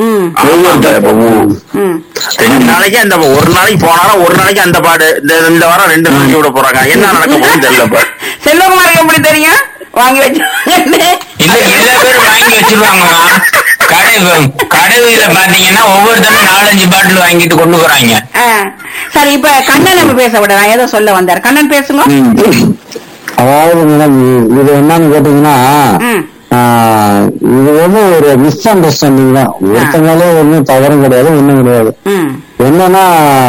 ம் ஒவ்வொருத்தர் இப்ப ஊ- ம் ரெண்டு நாளைக்கு அந்த ஒரு நாளைக்கு போனாலும் ஒரு நாளைக்கு அந்த பாடு இந்த இந்த வாரம் ரெண்டு நாளைக்கு விட போறாங்க என்ன நடக்க போகுதுன்னு தெரியல இப்ப செல்வகுமாருக்கு எப்படி தெரியும் வாங்கி வச்சு இல்ல எல்லா பேரும் வாங்கி வச்சிருவாங்கம்மா கடை கடைவில பாத்தீங்கன்னா ஒவ்வொருத்தரும் நாலஞ்சு பாட்டில் வாங்கிட்டு கொண்டு போறாங்க ஆ. சரி இப்ப கண்ணன் நம்ம பேச விடலாம் ஏதோ சொல்ல வந்தார் கண்ணன் பேசுங்க அதாவது மேடம் இது என்னன்னு கேட்டீங்கன்னா ம் ஆஹ், இது வந்து ஒரு மிஸ் அண்டர்ஸ்டாண்டிங் தான் ஒருத்தங்களே ஒன்றும் தவறும் கிடையாது ஒண்ணும் கிடையாது ம் என்னன்னா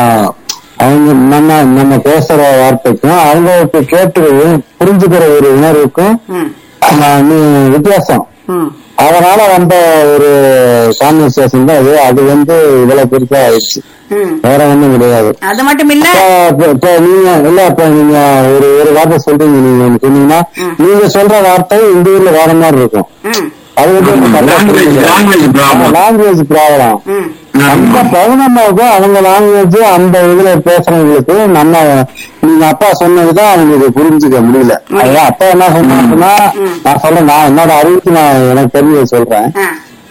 அவங்க நம்ம நம்ம பேசுற வார்த்தைக்கும் அவங்களுக்கு கேட்டு புரிஞ்சுக்கிற ஒரு உணர்வுக்கும் ம் ஆஹ், நீ- வித்தியாசம் ம் அதனால வந்த ஒரு கான்வர்சேஷன் தான் இது அது வந்து இவ்வளவு பெருசா ஆயிடுச்சு ம் வேற ஒண்ணும் கிடையாது அது மட்டும் இல்ல இப்ப- இப்ப- இப்ப நீங்க இல்ல இப்ப நீங்க ஒரு ஒரு வார்த்தை சொல்றீங்க நீங்க ஒண்ணு சொன்னீங்கன்னா நீங்க சொல்ற வார்த்தை இந்த ஊர்ல வேற மாதிரி இருக்கும் ம் அது வந்து language language problem language problem ம் அந்த பௌர்ணமாவுக்கு அவங்க லாங்குவேஜ் அந்த இதுல பேசுறவங்களுக்கு நம்ம நீங்க அப்பா சொன்னதுதான் அவங்களுக்கு புரிஞ்சுக்க முடியல அதான் அப்பா என்ன சொன்னாங்கன்னா நான் சொல்றேன் நான் என்னோட அறிவுக்கு நான் எனக்கு தெரிஞ்சதை சொல்றேன் ஆ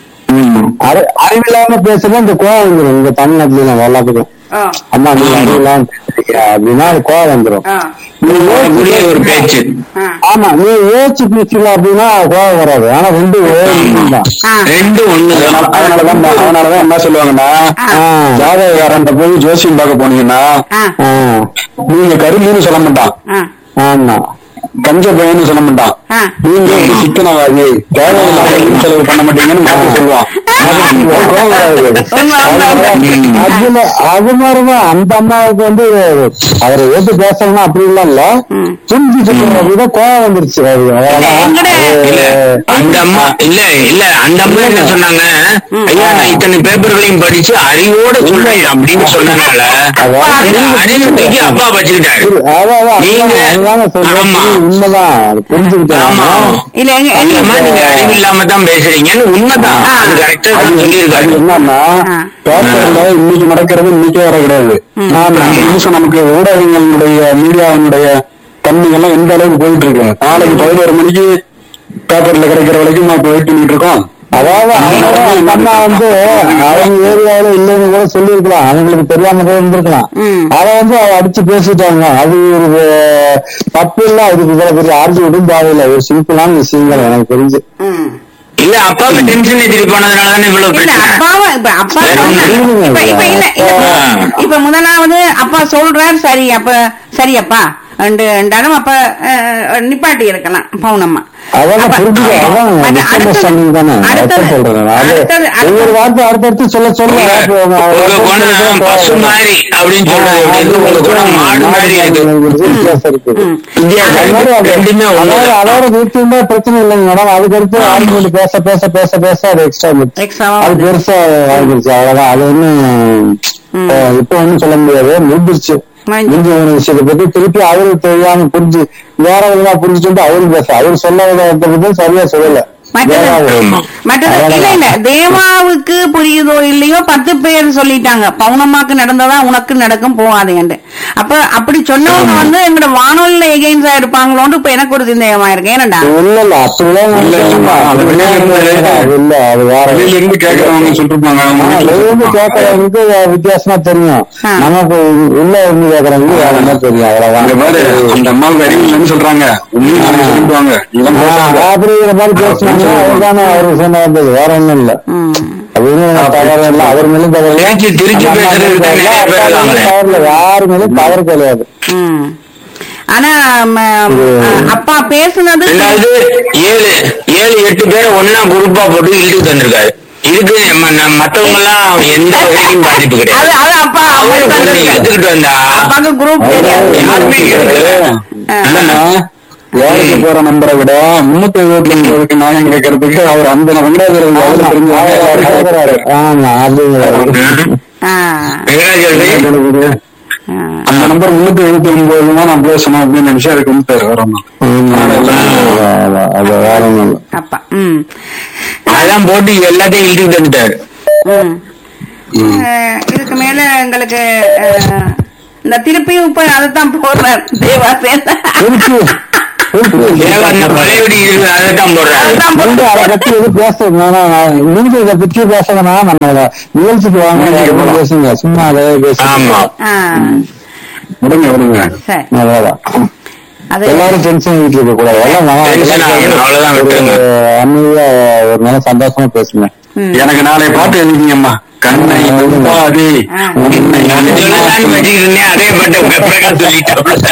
அறி- அறிவில்லாம பேசுறது இந்த கோவம் வந்துடும் இங்க தமிழ்நாட்டுல எல்லாத்துக்கும் ஓ அம்மா நீங்க அறிவில்லாம பேசுறீங்க அப்படின்னா அது கோவம் வந்துடும் ஓ நீ புரிய யோசிச்சு ஒரு பேச்சு ஆ ஆமா நீ யோசிச்சு பேசல அப்படின்னா கோவம் வராது ஆனா ரெண்டு ஒரே விஷயம் தான் ஆ ரெண்டு ஒண்ணுதான் அதனாலதான் அதனாலதான் என்ன சொல்லுவாங்கன்னா ஜாதகக்காரன் போய் ஜோசியம் பார்க்க போனீங்கன்னா ஆ ஆ, நீங்க கருமின்னு சொல்ல மாட்டான் ஆ ஆமா கஞ்ச பையன்னு சொல்ல மாட்டான் ஆ. நீங்க ஒரு சிக்கனவாதி தேவையில்லாம வீண் செலவு பண்ண மாட்டீங்கன்னு மாத்தி சொல்லுவான் அதுக்கு கோவம் வராது. உண்மை, உண்மை. அதுல அது மாதிரிதான் அந்த அம்மாவுக்கு வந்து அவரை ஏத்து பேசணும்னா அப்படி இல்ல இல்ல ம். புரிஞ்சு சொல்ற வித கோவம் வந்துருச்சு அது அவ்வளவுதான். எங்கட- இல்ல அந்த அம்மா இல்ல இல்ல அந்த அம்மா என்ன சொன்னாங்க ஐயா நான் இத்தனை பேப்பர்களையும் படிச்சு அறிவோட சொல்றேன் அப்படின்னு சொன்னனால அந்த அறிவை தூக்கி அப்பா வச்சுக்கிட்டாரு அதான், அதான், நீங்க- அதுதாங்க சொல்றேன். ஆமா. உண்மைதான் அது ஆமா புரிஞ்சுக்கிட்டேன் இல்ல எங்க அந்த அம்மா நீங்க எங்க அறிவு இல்லாம தான் பேசுறீங்கன்னு உண்மைதான் அது கரெக்டா தான் அது சொல்லியிருக்காரு என்னன்னா ஆ. பேப்பர்ல இன்னைக்கு நடக்கிறது இன்னைக்கே வர கிடையாது நான் அந்த நிமிஷம் நமக்கு ஊடகங்களுடைய மீடியாவினுடைய தன்மைகள்லாம் எந்த அளவுக்கு போயிட்டு இருக்கு நாளைக்கு பதினோரு மணிக்கு பேப்பர்ல கிடைக்கிற வரைக்கும் நான் வெயிட் பண்ணிட்டு இருக்கோம் அதாவது அவங்க அம்மா வந்து அவங்க ஏரியாவில இல்லைன்னு கூட சொல்லியிருக்கலாம் அவங்களுக்கு தெரியாம கூட இருந்திருக்கலாம் ம். அதை வந்து அவ அடிச்சு பேசிட்டாங்க அது ஒரு தப்பு இல்ல அதுக்கு இவ்வளவு பெரிய ஆர்ஜி விடும் தேவையில்லை ஒரு சிம்பிளான விஷயங்கள் எனக்கு தெரிஞ்சு ம். இல்ல அப்பாவுக்கு டென்ஷன் எதிரி போனதுனால தானே இவ்வளவு இல்ல பிரச்சனை அப்பாவை இப்ப அப்பா வேற சொன்னா- ஒண்ணும் இப்ப இப்ப இல்ல இல்ல. ஆ. இப்ப முதலாவது அப்பா சொல்றார் சரி அப்ப சரி அப்பா ரெண்டு ரெண்டாலும் அப்ப அஹ், நிப்பாட்டி இருக்கலாம் பவுனம்மா அதான் அப்ப- புரிஞ்சுக்க அதான் அது மிஸ்அண்டர்ஸ்டாண்டிங் தானே அடுத்தது- அதான் சொல்றேன் அது அடுத்தது அடுத்தது- ஒவ்வொரு வார்த்தை அடுத்தடுத்து சொல்ல சொல்ல அப்போ அவங்க உங்க குணம் பசு மாதிரி அப்படின்னு சொல்றது எப்படி இருக்கு? உங்க குணம் மாடு மாதிரி இருக்கு வித்தியாசம் இருக்குது வித்தியாசம் அது மாதிரி அது- ரெண்டுமே அதாவது ஒண்ணுதான். அதோட நிறுத்திருந்தா பிரச்சனை இல்லைங்க மேடம் அதுக்கடுத்து ஆர்குமெண்ட் பேச பேச பேச பேச அது எக்ஸ்ட்ரா எக்ஸ்ட்ராவா அது வந்து- பெருசா ஆகிருச்சு அவ்வளவுதான் அது ஒன்னும் இப்ப ஒண்ணும் சொல்ல முடியாது முடிஞ்சிருச்சு முடிஞ்சு. முடிஞ்ச ஒரு விஷயத்தை பத்தி திருப்பி அவருக்கு தெரியாம புரிஞ்சு வேற விதமா புரிஞ்சுட்டு அவரு பேச அவர் சொல்ல விதத்தை சரியா சொல்லல மற்றது வேற ஆமா. மற்றது இல்ல இல்ல தேவாவுக்கு புரியுதோ இல்லையோ பத்து பேர் சொல்லிட்டாங்க பவுனம்மாக்கு நடந்ததா உனக்கு நடக்கும் போகாதேன்னு அப்ப அப்படி சொன்னவங்க வந்து எங்களோட வானொலியில எகெயின்ஸா இருப்பாங்களோன்னு இப்ப எனக்கு ஒரு சந்தேகமா இருக்கு ஏனண்டா இல்ல இல்ல அப்படிலாம் இல்ல, இல்லம்மா, அது வெளியில இருந்து- அது இல்ல அது வேற வெளியில இருந்து கேக்குறவங்க சொல்லிருப்பாங்க அவங்க ஆ, வீட்டுல வெளியிருந்து கேட்கறவங்களுக்கு வித்தியாசமா தெரியும் ஆ. நமக்கு உள்ள இருந்து கேட்கறவங்களுக்கு வேற மாதிரி தெரியும் அங்க அவ்வளவுதான் பாரு அந்த அம்மாவுக்கு அறிவு இல்லைன்னு சொல்றாங்க உண்மையை சொல்லிடுவாங்க இவன் ஆ, பேசாத. அப்படிங்கிற மாதிரி பேசினாங்க அதுதானே அவருக்கு சொன்ன வந்தது வேற ஒண்ணும் இல்ல ம். அப்படின்னு தவறு இல்லை அவர் மேலும் தவறு இல்லை. திருச்சி- திருச்சி அந்த அம்மா பேசுறது மேலும் தானே தவறு இல்லை. பேசுறாங்களே. அப்பா மேலும் தவறு இல்லை. யாரு மேலும் தவறு கிடையாது ம். ஆனா ம, அப்பா பேசுனது ரெண்டாவது ஏழு ஏழு எட்டு பேரை ஒன்னா குரூப்பா போட்டு இழுத்து தந்திருக்காரு இதுக்கு நம்ம- நம்ம மத்தவங்க எல்லாம் எந்த வகையும் பாதிப்பு அது கிடையாது அது அப்பா அவரு அவருக்கு கூட வந்தது. இழுத்துக்கிட்டு வந்தா அப்பாக்கு குரூப் தெரியாது யாருமே இழுக்கல. என்னன்னா வேலைக்கு போற நம்பரை விட முன்னூத்தி எழுபத்தி ஒன்பதுக்கு நியாயம் கேட்கறதுக்கு அவர் அந்த வெங்கடாஜலம் தெரிஞ்சு ஆமா அப்படிங்கிறாரு ஆ, வெங்கடாஜலபதி ஆ. அந்த நம்பர் முன்னூத்தி எழுபத்தி ஒன்பது தான் நான் பேசணும் அப்படின்னு நினைச்சு அதுக்கு வந்து வரணும் அது வேற ஒண்ணும் இல்ல அப்பா ம் அதான் போட்டு எல்லாத்தையும் இழுத்துக்கிட்டு வந்துட்டாரு ம். அஹ், இதுக்கு மேல எங்களுக்கு அஹ், இந்த திருப்பியும் இப்ப அதைத்தான் போடுறார் தேவா சேர்ந்த திருப்பி தேவன் பழையபடி இருக்கு அதைத்தான் போடுறாரு அதுதான் வந்து அதை பத்தி எதுவும் பேசுறது நீங்க இதை பற்றி பேசுறதுனா நம்ம நிகழ்ச்சிக்கு வாங்க வேற எதுவும் பேசுங்க சும்மா அதே பேசுங்க ஆமா ஆ, விடுங்க விடுங்க சரி. அவ்வளவுதான் அது எல்லாரும் டென்ஷன் ஆகிட்டு இருக்க கூடாது எல்லாம் வா- Tension ஆகணும், அவ்வளவுதான் ஒரு விட்டுருங்க. அமைதியா ஒரு நல்ல சந்தோஷமா பேசுங்க ம். எனக்கு நாளை பாட்டு எழுதிங்கம்மா கண்ணை நம்பாதே ஆ. உன்னை நான் சொல்லலாம்னு நம்பாதே. வச்சுக்கிட்டு இருந்தேன் அதே பாட்டு பிரகாஷ் சொல்லிட்டாப்ல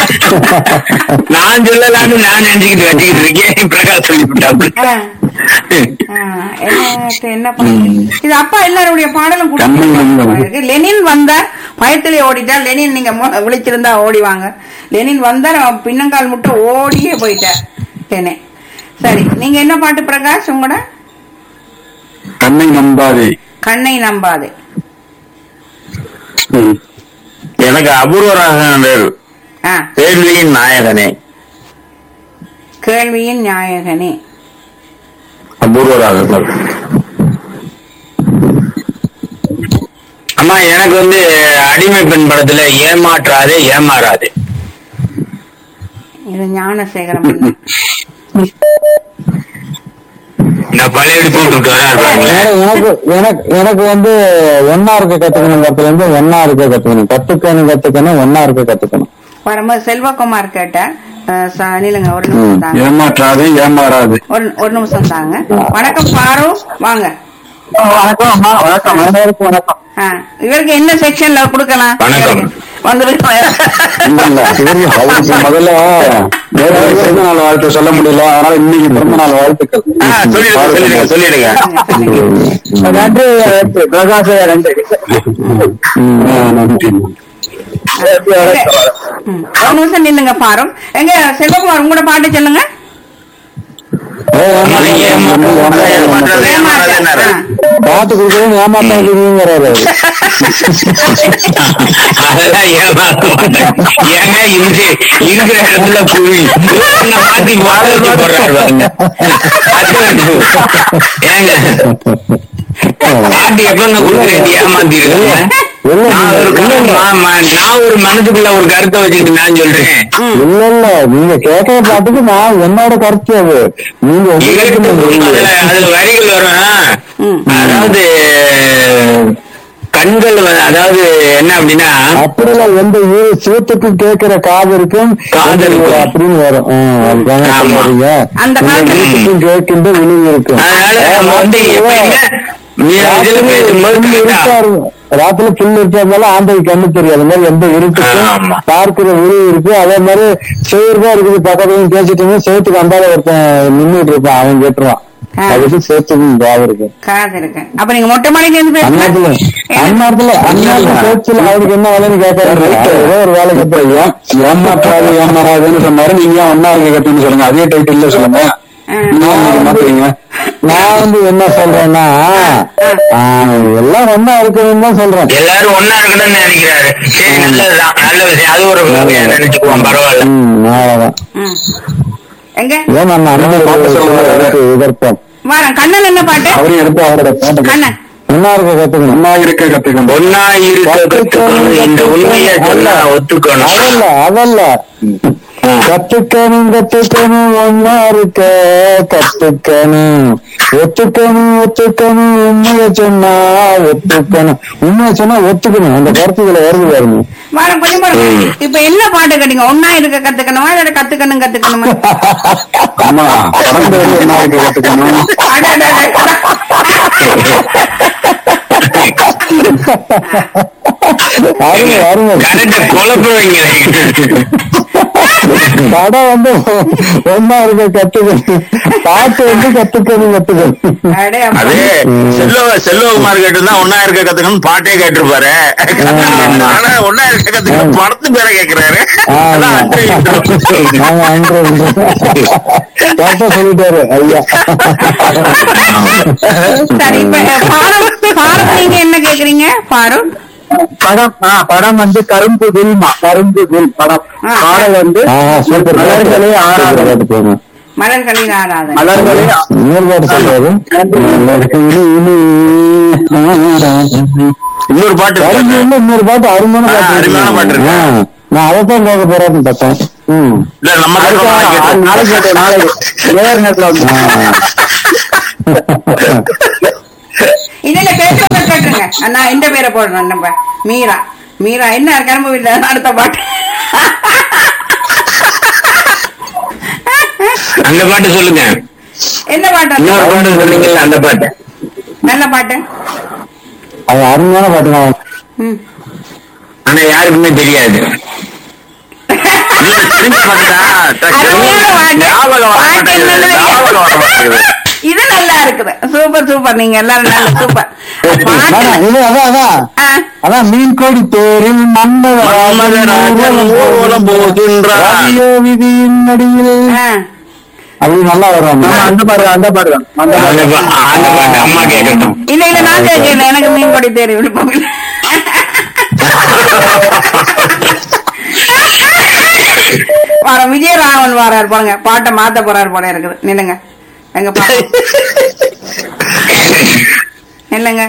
நான் சொல்லலாம்னு நான் நினைச்சுக்கிட்டு வச்சுக்கிட்டு இருக்கேன் பிரகாஷ் சொல்லிவிட்டாப்ல ஆ, ஆ, எனக்கு என்ன பண்ண இது அப்பா எல்லாருடைய பாடலும் கூட கண்ணை நம்பாதே. இருக்கு. லெனின் வந்தார் பயத்திலே ஓடிட்டார் லெனின் நீங்க மு- விழிச்சிருந்தா ஓடிவாங்க லெனின் வந்தார் அவன் பின்னங்கால் முட்டை ஓடியே போயிட்டார் லெனின் சரி நீங்க என்ன பாட்டு பிரகாஷ் உங்களோட கண்ணை நம்பாதே கண்ணை நம்பாதே ம். எனக்கு அபூர்வராக ஆ கேள்வியின் நாயகனே கேள்வியின் நாயகனே அபூர்வராக அம்மா எனக்கு வந்து அடிமை பெண் படத்துல ஏமாற்றாதே ஏமாறாது இது ஞானசேகரம் அண்ணா. நான் பழையபடி போட்டு வராரு எனக்கு எனக்கு எனக்கு வந்து ஒன்னா இருக்க கத்துக்கணும் இடத்துல இருந்து ஒன்னா இருக்க கத்துக்கணும் கத்துக்கணும் கத்துக்கணும் ஒன்னா இருக்க கத்துக்கணும் வரும்போது செல்வகுமார் கேட்டார் அஹ், ச- நில்லுங்க ஒரு நிமிஷம் தாங்க ஏமாற்றாது ஏமாறாது ஒரு ஒரு நிமிஷம் தாங்க வணக்கம் பாரு வாங்க வணக்கம் அம்மா வணக்கம் அனைவருக்கும் வணக்கம் ஆ, இவருக்கு என்ன செக்ஷன்ல கொடுக்கலாம் வணக்கம். வந்துருக்கு இல்ல, இல்ல. இவரு அவருக்கு முதல்ல நேரடி பிறந்த நாள் வாழ்த்து சொல்ல முடியல அதனால இன்னைக்கு பிறந்த நாள் வாழ்த்துக்கள் ஆ, சொல்லிடுங்க சொல்லிடுங்க சொல்லிடுங்க நன்றி பிரகாஷ் நன்றி நன்றி ம், ஒரு நிமிஷம் நில்லுங்க பாரு எங்க செல்வகுமார் உங்களோட பாட்டு சொல்லுங்க ஏமாற்றாதே ஏமாறாதேன்னாரு. பாட்டு கொடுக்கறது ஏமாத்தாங்கிறாரு அதெல்லாம் ஏமாத்த மாட்டேன் ஏங்க இருந்து இருக்கிற இடத்துல புவி உன்னை மாத்தி வாழ்க்கை போடுறாரு பாருங்க அது ஏங்க பாட்டு எப்பங்க கொடுக்குறேன் ஏமாத்திருக்கேங்க நான் ஒரு கரு- ஆமா, நான் ஒரு மனசுக்குள்ள ஒரு கருத்தை வச்சுக்கிட்டு நான் சொல்றேன் இல்ல இல்ல நீங்க கேட்கிற பாட்டுக்கு நான் என்னோட கருத்து அது நீங்க உங்க இருக்கு, கருத்து அதுல சொல்லுங்க. அதுல வரிகள் வரும் ம். அதாவது கண்கள் வந்து- அதாவது என்ன அப்படின்னா அப்படி இல்ல எந்த ஊரு சீட்டுக்கும் கேட்கிற காது இருக்கும் காது எந்த ஊரு இருக்கும். அப்படின்னு வரும் ஆ, அதுதானே ஆமா. சொல்றீங்க அந்த இந்த காலத்துல- வீட்டுக்கும் கேட்கின்ற விழிவு இருக்கும் அதனால நம்ம வந்து எப்பயுமே நீ இதுல பேசும்போது கரெக்டா ராத்திரி புல் இருக்கிறதால ஆந்தைக்கு கண்ணு தெரியாது அது மாதிரி எந்த இருக்குக்கும் ஆமா. பார்க்கிற உருவு இருக்கு அதே மாதிரி சேர்தான் இருக்குது பக்கத்துலையும் பேசிட்டு இருந்தா சேத்துக்கு அந்தால ஒருத்தன் நின்றுட்டு இருப்பான் அவன் கேட்டுருவான் ஆ. அதுக்கு சேத்துக்கும் பாவம் இருக்கு காது இருக்கு அப்ப நீங்க மொட்டை மாடிக்கு இருந்து அந்நாட்டுல பேசுங்க அந்நாட்டுல அந்நாட்டுல பேச்சுல அவருக்கு என்ன வேலைன்னு கேட்கறாரு ஏதோ ஒரு வேலை கேட்கறீங்க ஏமாற்றாது ஏமாறாதுன்னு சொன்னாரு நீங்க ஏன் ஒன்னா இருக்க கட்டுன்னு சொல்லுங்க அதே டைட்டில் சொல்லுங்க நான் வந்து மாத்துறீங்க நான் வந்து என்ன சொல்றேன்னா ஆ, எல்லாம் ஒன்னா இருக்கணும்னு தான் சொல்றேன் எல்லாரும் ஒன்னா இருக்கணும்னு நினைக்கிறாரு சரி நல்லதுதான் நல்ல விஷயம் அது ஒரு வகையா நினைச்சுக்குவோம் பரவாயில்ல ம், அவ்வளவுதான் ம். எங்க ஏன் நம்ம அண்ணன் பாட்டு சொல்றது எதிர்ப்போம் வரேன் கண்ணன் என்ன பாட்டு அவரையும் எடுத்து அவரோட பாட்டு கண்ணன் ஒன்னா இருக்க கத்துக்கணும் ஒன்னா இருக்க கத்துக்கணும் ஒன்னா இருக்க கத்துக்கணும் இந்த உண்மையை சொன்னா ஒத்துக்கணும் அதல்ல அதல்ல கத்துக்கணும் கத்துக்கணும் ஒன்னா இருக்க கத்துக்கணும் ஒத்துக்கணும் ஒத்துக்கணும் உண்மைய சொன்னா ஒத்துக்கணும் உண்மைய சொன்னா ஒத்துக்கணும் அந்த கருத்து இதுல வருது பாருங்க வரேன் கொஞ்சம் பாருங்க இப்ப என்ன பாட்டு கேட்டீங்க ஒன்னா இருக்க கத்துக்கணுமா இல்ல கத்துக்கணும் கத்துக்கணுமா ஆமா பறந்து வந்து ஒன்னா இருக்க கத்துக்கணும் அடடடட. அருமை அருமை கரெக்டா குழப்புவீங்க படம் வந்து ஒன்னா இருக்க கத்துக்கணும் பாட்டு வந்து கத்துக்கணும் கத்துக்கணும் அடே அப்பா. அது செல்வ செல்வகுமார் கேட்டிருந்தா ஒன்னா இருக்க கத்துக்கணும் பாட்டே கேட்டிருப்பாரு ஆனா ஒன்னா இருக்க கத்துக்கணும் படத்து பேரை கேக்குறாரு அதான் அன்று இன்று. ஆமா அன்று கரெக்டா சொல்லிட்டாரு ஐயா சரி இப்ப அஹ், பாரத் பாரத் நீங்க என்ன கேக்குறீங்க பாரத் படம் ஆ, படம் வந்து கரும்பு வில்மா கரும்பு வில் படம் ஆ. பாடல் வந்து சூப்பர் மலர்களே ஆராதனை போங்க மலர்களின் ஆராதனை மலர்களே இன்னொரு பாட்டு சொல்றாரு இன்னொரு பாட்டு கரும்பு இருக்கு. இன்னொரு பாட்டு அருமையான ஆ, பாட்டு அருமையான பாட்டு இருக்கு. ஆ, நான் அதைத்தான் கேட்க போறேன்னு பார்த்தேன் ம் இல்ல நம்ம அதுக்கு கேட்கணும், நாளைக்கு நாளைக்கு கேட்டேன், நாளைக்கு நேர் நேரத்துல வந்து இல்ல இல்ல பேசுறத கேட்டுருங்க நான் இந்த பேரை போடுறேன் நம்ம மீரா மீரா என்ன கிளம்பு இல்ல அடுத்த பாட்டு அந்த பாட்டு சொல்லுங்க என்ன பாட்டு அது? இன்னொரு பாட்டு சொன்னீங்கல்ல அந்த பாட்டு நல்ல பாட்டு அது அருமையான பாட்டு தான் ம். ஆனா யாருக்குமே தெரியாது நீங்க திரும்பி பார்த்தா, அருமையான பாட்டு. ஞாபகம் வர பாட்டு மாட்டேங்குது, என்னன்னு ஞாபகம் வர மாட்டேங்குது. இது நல்லா இருக்குது சூப்பர் சூப்பர் நீங்க எல்லாரும் நல்ல சூப்பர் பாட்டு அதான், இது அதான் அதான் ஆ, அதான் மீன் கோடி தேரில் மன்மதராஜன் ஊர்வலம் போகின்றார். ரதியோ விதியின் அடியில் ஆ. அது நல்லா வரும் அந்த பாரு அந்த பாரு அந்த அந்த பா- அந்த பாட்டு அம்மா கேட்கட்டும் இல்ல இல்ல நான் கேட்கல எனக்கு மீன் கொடி தேடி விழுப்பம் இல்ல வர விஜயராகவன் வாரார் பாருங்க பாட்டை மாத்த போறாரு போல இருக்குது நில்லுங்க எங்க பாப்போம் இல்லைங்க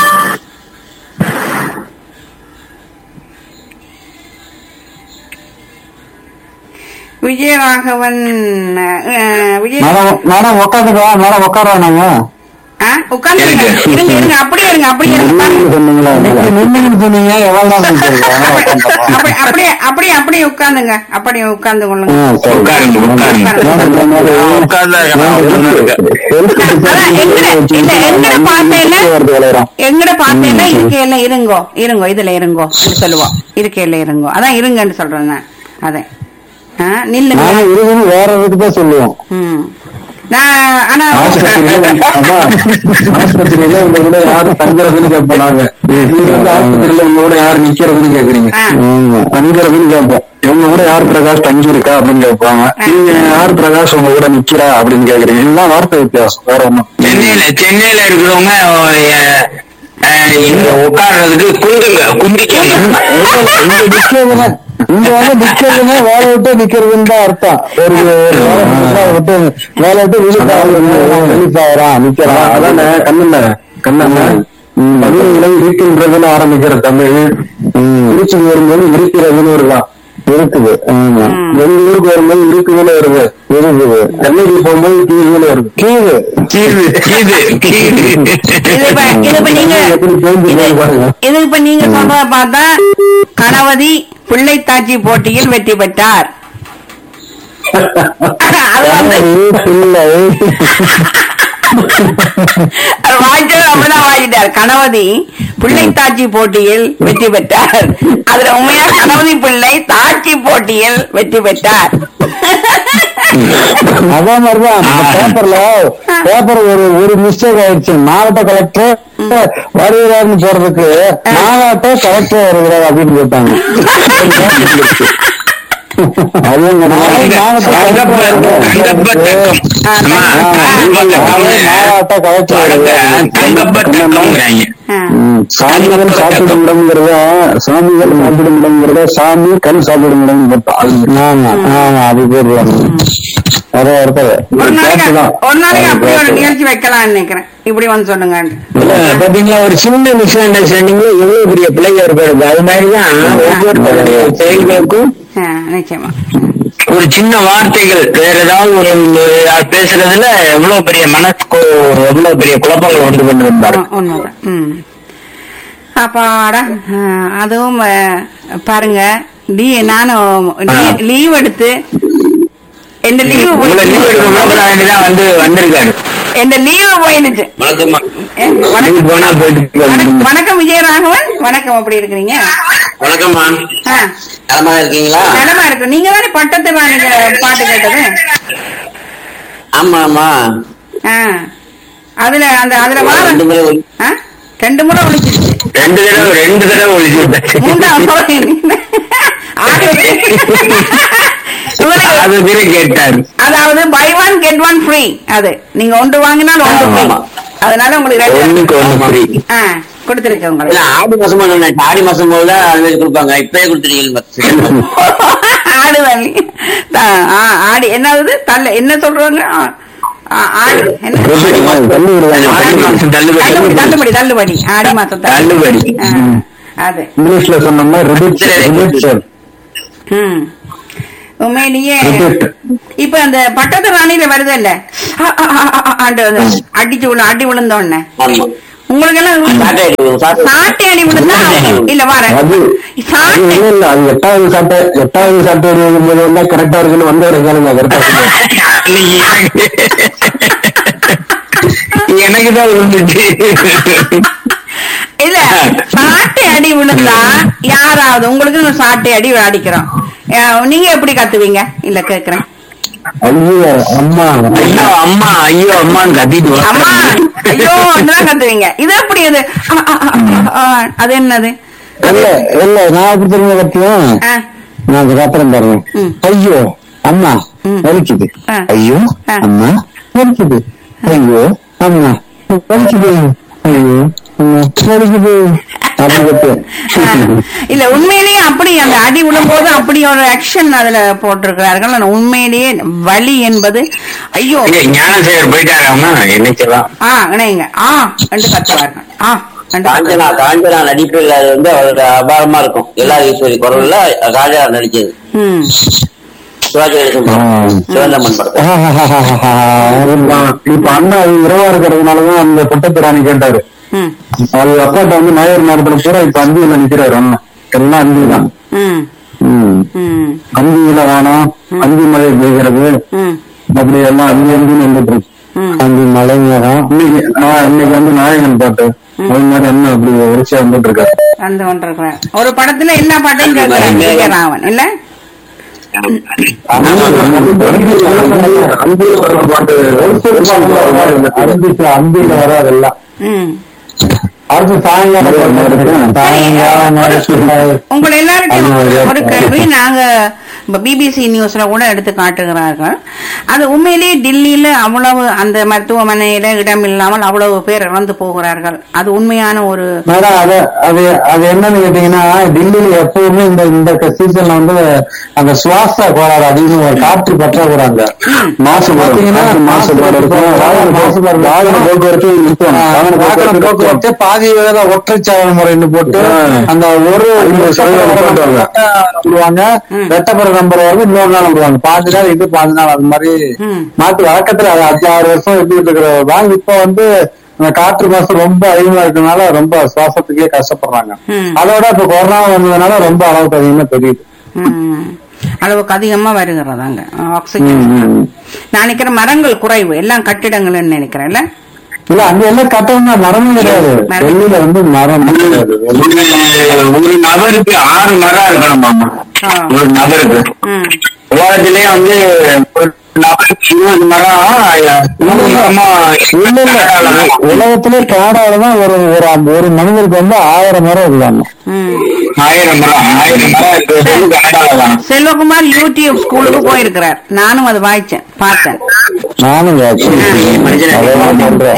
விஜயராகவன் அஹ், விஜய் மேடம் மேடம் உட்காந்துக்கா மேடம் உட்காருவானாங்க ஆ, உட்கார்ந்துருங்க இருங்க இருங்க அப்படியே இருங்க அப்படியே இருங்க சொன்னீங்களா நின்னுங்கன்னு சொன்னீங்க எவ்வளவு தான் அப்படி அப்படியே அப்படியே அப்படியே உட்கார்ந்துங்க அப்படியே உட்கார்ந்து கொள்ளுங்க உட்காருங்க உட்காருங்க உட்கார்ந்தா இருக்க. அதான் எங்கட இல்ல எங்கட பார்த்தேன்னா எங்கட பார்த்தேன்னா இருக்கையில இருங்கோ இருங்கோ இதுல இருங்கோ அப்படி சொல்லுவோம் இருக்கையில இருங்கோ அதான் இருங்கன்னு சொல்றேன் நான் அதே ஆ, நில்லுங்க நாங்க இருக்குன்னு வேற இதுக்கு தான் சொல்லுவோம் ம் நான் ஆனா ஆஸ்பத்திரியில அதான், ஆஸ்பத்திரியில உங்க கூட யாரு தங்குறதுன்னு கேட்போம் நாங்க நீங்க வந்து ஆஸ்பத்திரியில உங்க கூட யாரு நிக்கிறதுன்னு கேக்குறீங்க ஆ. ஆமா, தங்குறதுன்னு கேட்போம் உங்க கூட யார் பிரகாஷ் தங்கி இருக்கா அப்படின்னு கேட்பாங்க நீங்க யார் பிரகாஷ் உங்க கூட நிக்கிறா அப்படின்னு கேக்குறீங்க இதுதான் வார்த்தை வித்தியாசம் வேற ஒண்ணும் சென்னையில சென்னையில இருக்கிறவங்க அஹ், அஹ், இங்க உட்கார்றதுக்கு குந்துங்க குந்திக்கங்க இங்க நிக்கிறதுன்னா இங்க வந்து நிக்கிறதுன்னா வேலை விட்டு நிக்கிறதுன்னு தான் அர்த்தம் ஒரு ஒரு வேலை விட்டு வேலை விட்டு விழிப்பாகிறான் நிக்கிறான் அதானே கண்ணல்ல கண்ணல்ல தமிழ்ல இருக்கின்றதுன்னு ஆரம்பிக்கிற தமிழ் திருச்சி வரும்போது இருக்கிறதுன்னு வருதான் இருக்குது ஆமா எங்க ஊருக்கு வரும்போது இருக்குதுன்னு வருது இருக்குது சென்னைக்கு போகும்போது கீழே வருது கீழே கீது கீது கீது இது இப்ப இது இப்ப நீங்க எப்படி பேஞ்சு இது- பாருங்க இது இப்ப நீங்க சொல்றத பார்த்தா கணவதி பிள்ளைத்தாச்சி போட்டியில் வெற்றி பெற்றார் அது வந்து இல்லை அவர் வாய்ச்சது அப்படிதான் வாங்கிட்டார் கணவதி பிள்ளை தாட்சி போட்டியில் வெற்றி பெற்றார் அதுல உண்மையா கணவதி பிள்ளை தாட்சி போட்டியில் வெற்றி பெற்றார் அதே மாதிரிதான் அந்த பேப்பர்ல பேப்பர் ஒரு ஒரு மிஸ்டேக் ஆயிடுச்சு மாவட்ட கலெக்டர் வருகிறார்னு போறதுக்கு மாவட்ட கலெக்டர் வருகிறார் அப்படின்னு கேட்டாங்க அதுவும் கிடையாது. மாவட்ட தங்கப்ப- கலெக்டர் தங்கப்ப தக்கம். அம்மா, மாவட்ட கலெக்டர் வருகிறார். தங்கப்ப தக்கம்ங்கிறாங்க. ஆ. ம், சாமிகள் சாப்பிடும் இடம்ங்கிறத சாமிகள் சாப்பிடும் இடம்ங்கிறத சாமி கல் சாப்பிடும் இடம் ஆமா ஆமா அது பேர் அதே இடத்துல ஒரு நாளைக்கு கேட்டுதான். ஒரு நாளைக்கு அப்படி ஒரு கேட்டு. நிகழ்ச்சி வைக்கலாம்னு நினைக்கிறேன் இப்படி வந்து சொல்லுங்க இல்ல, பாத்தீங்களா ஒரு சின்ன மிஸ் அண்டர்ஸ்டாண்டிங்ல எவ்வளவு பெரிய பிள்ளைங்க இருக்கிறது அது மாதிரிதான் ஒவ்வொருத்தருடைய செயல்களுக்கும் ஆ, நிச்சயமா ஒரு சின்ன வார்த்தைகள் வேற ஏதாவது ஒரு ஒரு பேசுறதுல எவ்வளவு பெரிய மனசுக்கு எவ்வளவு பெரிய குழப்பங்கள் உண்டு கொண்டு வந்தாரு உ- உண்மைதான் ம் அப்பாடா ஆ, அதுவும் ஆ, பாருங்க லீ நானும் லீ- லீவ் எடுத்து எந்த லீவு உங்களை லீவ் எடுக்க தான் வந்து வந்திருக்காரு எந்த லீவு போயிடுச்சு வணக்கம்மா ஏ, வணக்கம் போனா போயிட்டு வணக்கம், வணக்கம் விஜயராகவன் வணக்கம் எப்படி இருக்கிறீங்க வணக்கம்மா ஆ, நலமா இருக்கீங்களா நலமா இருக்கு நீங்க தானே பட்டத்து ராணிக்கு பாட்டு கேட்டது ஆமா ஆமா ஆ, அதுல அந்த அதுல வா ரெண்டு முறை ஒலி- ஆ, ரெண்டு முறை ஒழிச்சிருச்சு ரெண்டு தடவை ரெண்டு தடவை ஒழிச்சு விட்டாச்சு மூன்றாவது முறை ஆறு. உங்களுக்கு அது பேரு கேட்டாரு அதாவது buy one get one free அது நீங்க ஒன்று வாங்கினால் ஒன்று ஃப்ரீ ஆமா. அதனால உங்களுக்கு ரெண்டு ஒண்ணுக்கு ஒண்ணு free. ஆ கொடுத்துருக்கு இல்ல உங்களுக்கு ஆடி மாசமா சொன்னேன் ஆடி மாசம் போல அது மாதிரி கொடுப்பாங்க இப்பயே கொடுத்துருக்கீங்க ஆடு வள்ளி ஆடி என்னது தள்ள என்ன சொல்றாங்க ஆ, ஆ, ஆடி என்ன தள்ளி விடுவாங்க ஆடி மாசம் தள்ளுபடி தள்ளுபடி தள்ளுபடி தள்ளுபடி ஆடி மாசம் தள்ளுபடி. ஆ, அது இங்கிலீஷ்ல சொன்னோம்னா ரிபிட் ரிபிட் சார் ம் உண்மையிலேயே இப்ப அந்த பட்டத்து ராணியில வருது இல்ல அடிச்சு விழு அடி விழுந்த உடனே ஆமா உங்களுக்கு எல்லாம் சாட்டை அடி விழும், சாட்டை. சாட்டை அடி விழுந்தா இல்ல வர அது சாட்டை இல்ல இல்ல அது எட்டாவது சாட்டை எட்டாவது சாட்டை வரும்போது எல்லாம் கரெக்டா இருக்குன்னு வந்தவரை கேளுங்க கரெக்டா எனக்கு தான் விழுந்துச்சு இல்ல சாட்டை அடி விழுந்தா யாராவது உங்களுக்கு ஒரு சாட்டை அடி அடிக்கிறோம் அஹ் நீங்க எப்படி கத்துவீங்க இல்ல கேக்குறேன் ஐயோ அம்மா ஐயோ அம்மா ஐயோ அம்மான்னு கத்திட்டு வா. அம்மா ஐயோ தான் கத்துவீங்க இது எப்படி அது அ, அ, அ, அ, அ, அது என்னது இல்ல இல்ல நான் எப்படி தெரியுமா கத்துவேன் ஆ, நான் அது காத்துறேன் பாருங்க ம். ஐயோ அம்மா ம். வலிக்குது ஆ. ஐயோ ஆ. அம்மா வலிக்குது ஐயோ அம்மா வலிக்குது ஐயோ அம்மா வலிக்குது அப்படி கத்துவேன் ஆ. இல்ல உண்மையிலேயே அப்படி அந்த அடி விழும்போது அப்படி ஒரு ஆக்ஷன் அதுல போட்டிருக்கிறார்கள் ஆனா உண்மையிலேயே வலி என்பது ஐயோ இங்க ஞானசேகர் போயிட்டாரு அம்மா என்னைக்கெல்லாம் ஆ இணைங்க ஆ என்று கத்துவார்கள் ஆ என்று காஞ்சனா காஞ்சனா நடிப்பில் அது வந்து அவரோட அபாரமா இருக்கும் எல்லா ஈஸ்வரி குரல்ல காஞ்சனா நடிச்சது ம் சிவாஜி கணேசன் படம். சிவந்தமன் படம் அதுதான். இப்ப அண்ணா அது இரவா இருக்கிறதுனாலதான் அந்த பட்டத்திராணி கேட்டாரு ம் அது அப்பாட்ட வந்து நாயர் நேரத்துல பூரா இப்ப அந்தியில நிக்கிறாரு அண்ணா எல்லாம் அந்தி தான் ம் ம். ம் அந்தியில வானம் அந்தி மழை பெய்கிறது ம் அப்படி எல்லாம் அந்தி அந்தி நின்றுட்டு இருக்கு ம். அந்தி மழை நேரம் இன்னைக்கு நான் இன்னைக்கு வந்து நாயகன் பாட்டு அது மாதிரி என்ன அப்படி வரிசையா வந்துட்டு இருக்காரு வந்து கொண்டிருக்கிறேன் ஒரு படத்துல எல்லா பாட்டையும் கேட்கிறேன் விஜயராமன் இல்ல அந்திக்கு அந்தியில வராது எல்லாம் ம் அடுத்து சாயங்காலம் சாயங்காலம் உங்களை எல்லார்ட்டையும் அது ஒரு- ஒரு கேள்வி நாங்க இப்ப பிபிசி நியூஸ்ல கூட எடுத்து காட்டுகிறார்கள் அது உண்மையிலேயே டெல்லியில அவ்வளவு அந்த மருத்துவமனையில இடம் இல்லாமல் அவ்வளவு பேர் இறந்து போகிறார்கள் அது உண்மையான ஒரு மேடம் அது அது அது என்னன்னு கேட்டீங்கன்னா டெல்லியில எப்பவுமே இந்த இந்த சீசன்ல வந்து அந்த சுவாச கோளாறு அதிகம் ஒரு காற்று பற்றாக்குறை அங்க மாசு பாத்தீங்கன்னா மாசுபாடு இருக்கும் வாகன போக்குவரத்து வாகன போக்குவரத்து நிறுத்தும் வாகன போக்குவரத்து பாதி வேலை ஒற்றைச்சாலை முறைன்னு போட்டு அந்த ஒரு விடுவாங்க வெட்டப்பட நம்பர் வந்து இன்னொரு நாள் விடுவாங்க பாஞ்சு நாள் இது பாஞ்சு நாள் அது மாதிரி ம். மாட்டு வழக்கத்துல அது அஞ்சு ஆறு வருஷம் எப்படி இருக்கிறது தான் இப்ப வந்து இந்த காற்று மாசம் ரொம்ப அதிகமா இருக்கனால ரொம்ப சுவாசத்துக்கே கஷ்டப்படுறாங்க ம். அதோட இப்ப கொரோனா வந்ததுனால ரொம்ப அளவுக்கு அதிகமா தெரியுது ம், அளவுக்கு அதிகமா வருகிறதாங்க ஆக்சிஜன் நான் நினைக்கிறேன் மரங்கள் குறைவு எல்லாம் கட்டிடங்கள்னு நினைக்கிறேன்ல இல்ல அங்க எல்லாம் கட்டணம்னா மரமும் கிடையாது மரம். டெல்லியில வந்து மரம் கிடையாது ஒரு ஒரு நபருக்கு ஆறு மரம் இருக்கணும் மாமா ஆ. ஒரு நபருக்கு ம் உலகத்திலே வந்து ஒரு நபருக்கு இருபது மரம் நூறு மரமா இல்ல இல்ல உலகத்திலே கனடாவிலதான் ஒரு ஒரு ஒரு மனிதருக்கு வந்து ஆயிரம் மரம் இருக்காங்க ம் ஆயிரம் மரம் ஆயிரம் மரம் இருக்கிறது கனடால தான் செல்வகுமார் யூடியூப் ஸ்கூலுக்கு போயிருக்கிறார் நானும் அதை வாய்ச்சேன் பார்த்தேன் நானும் அதெல்லாம் பண்றேன்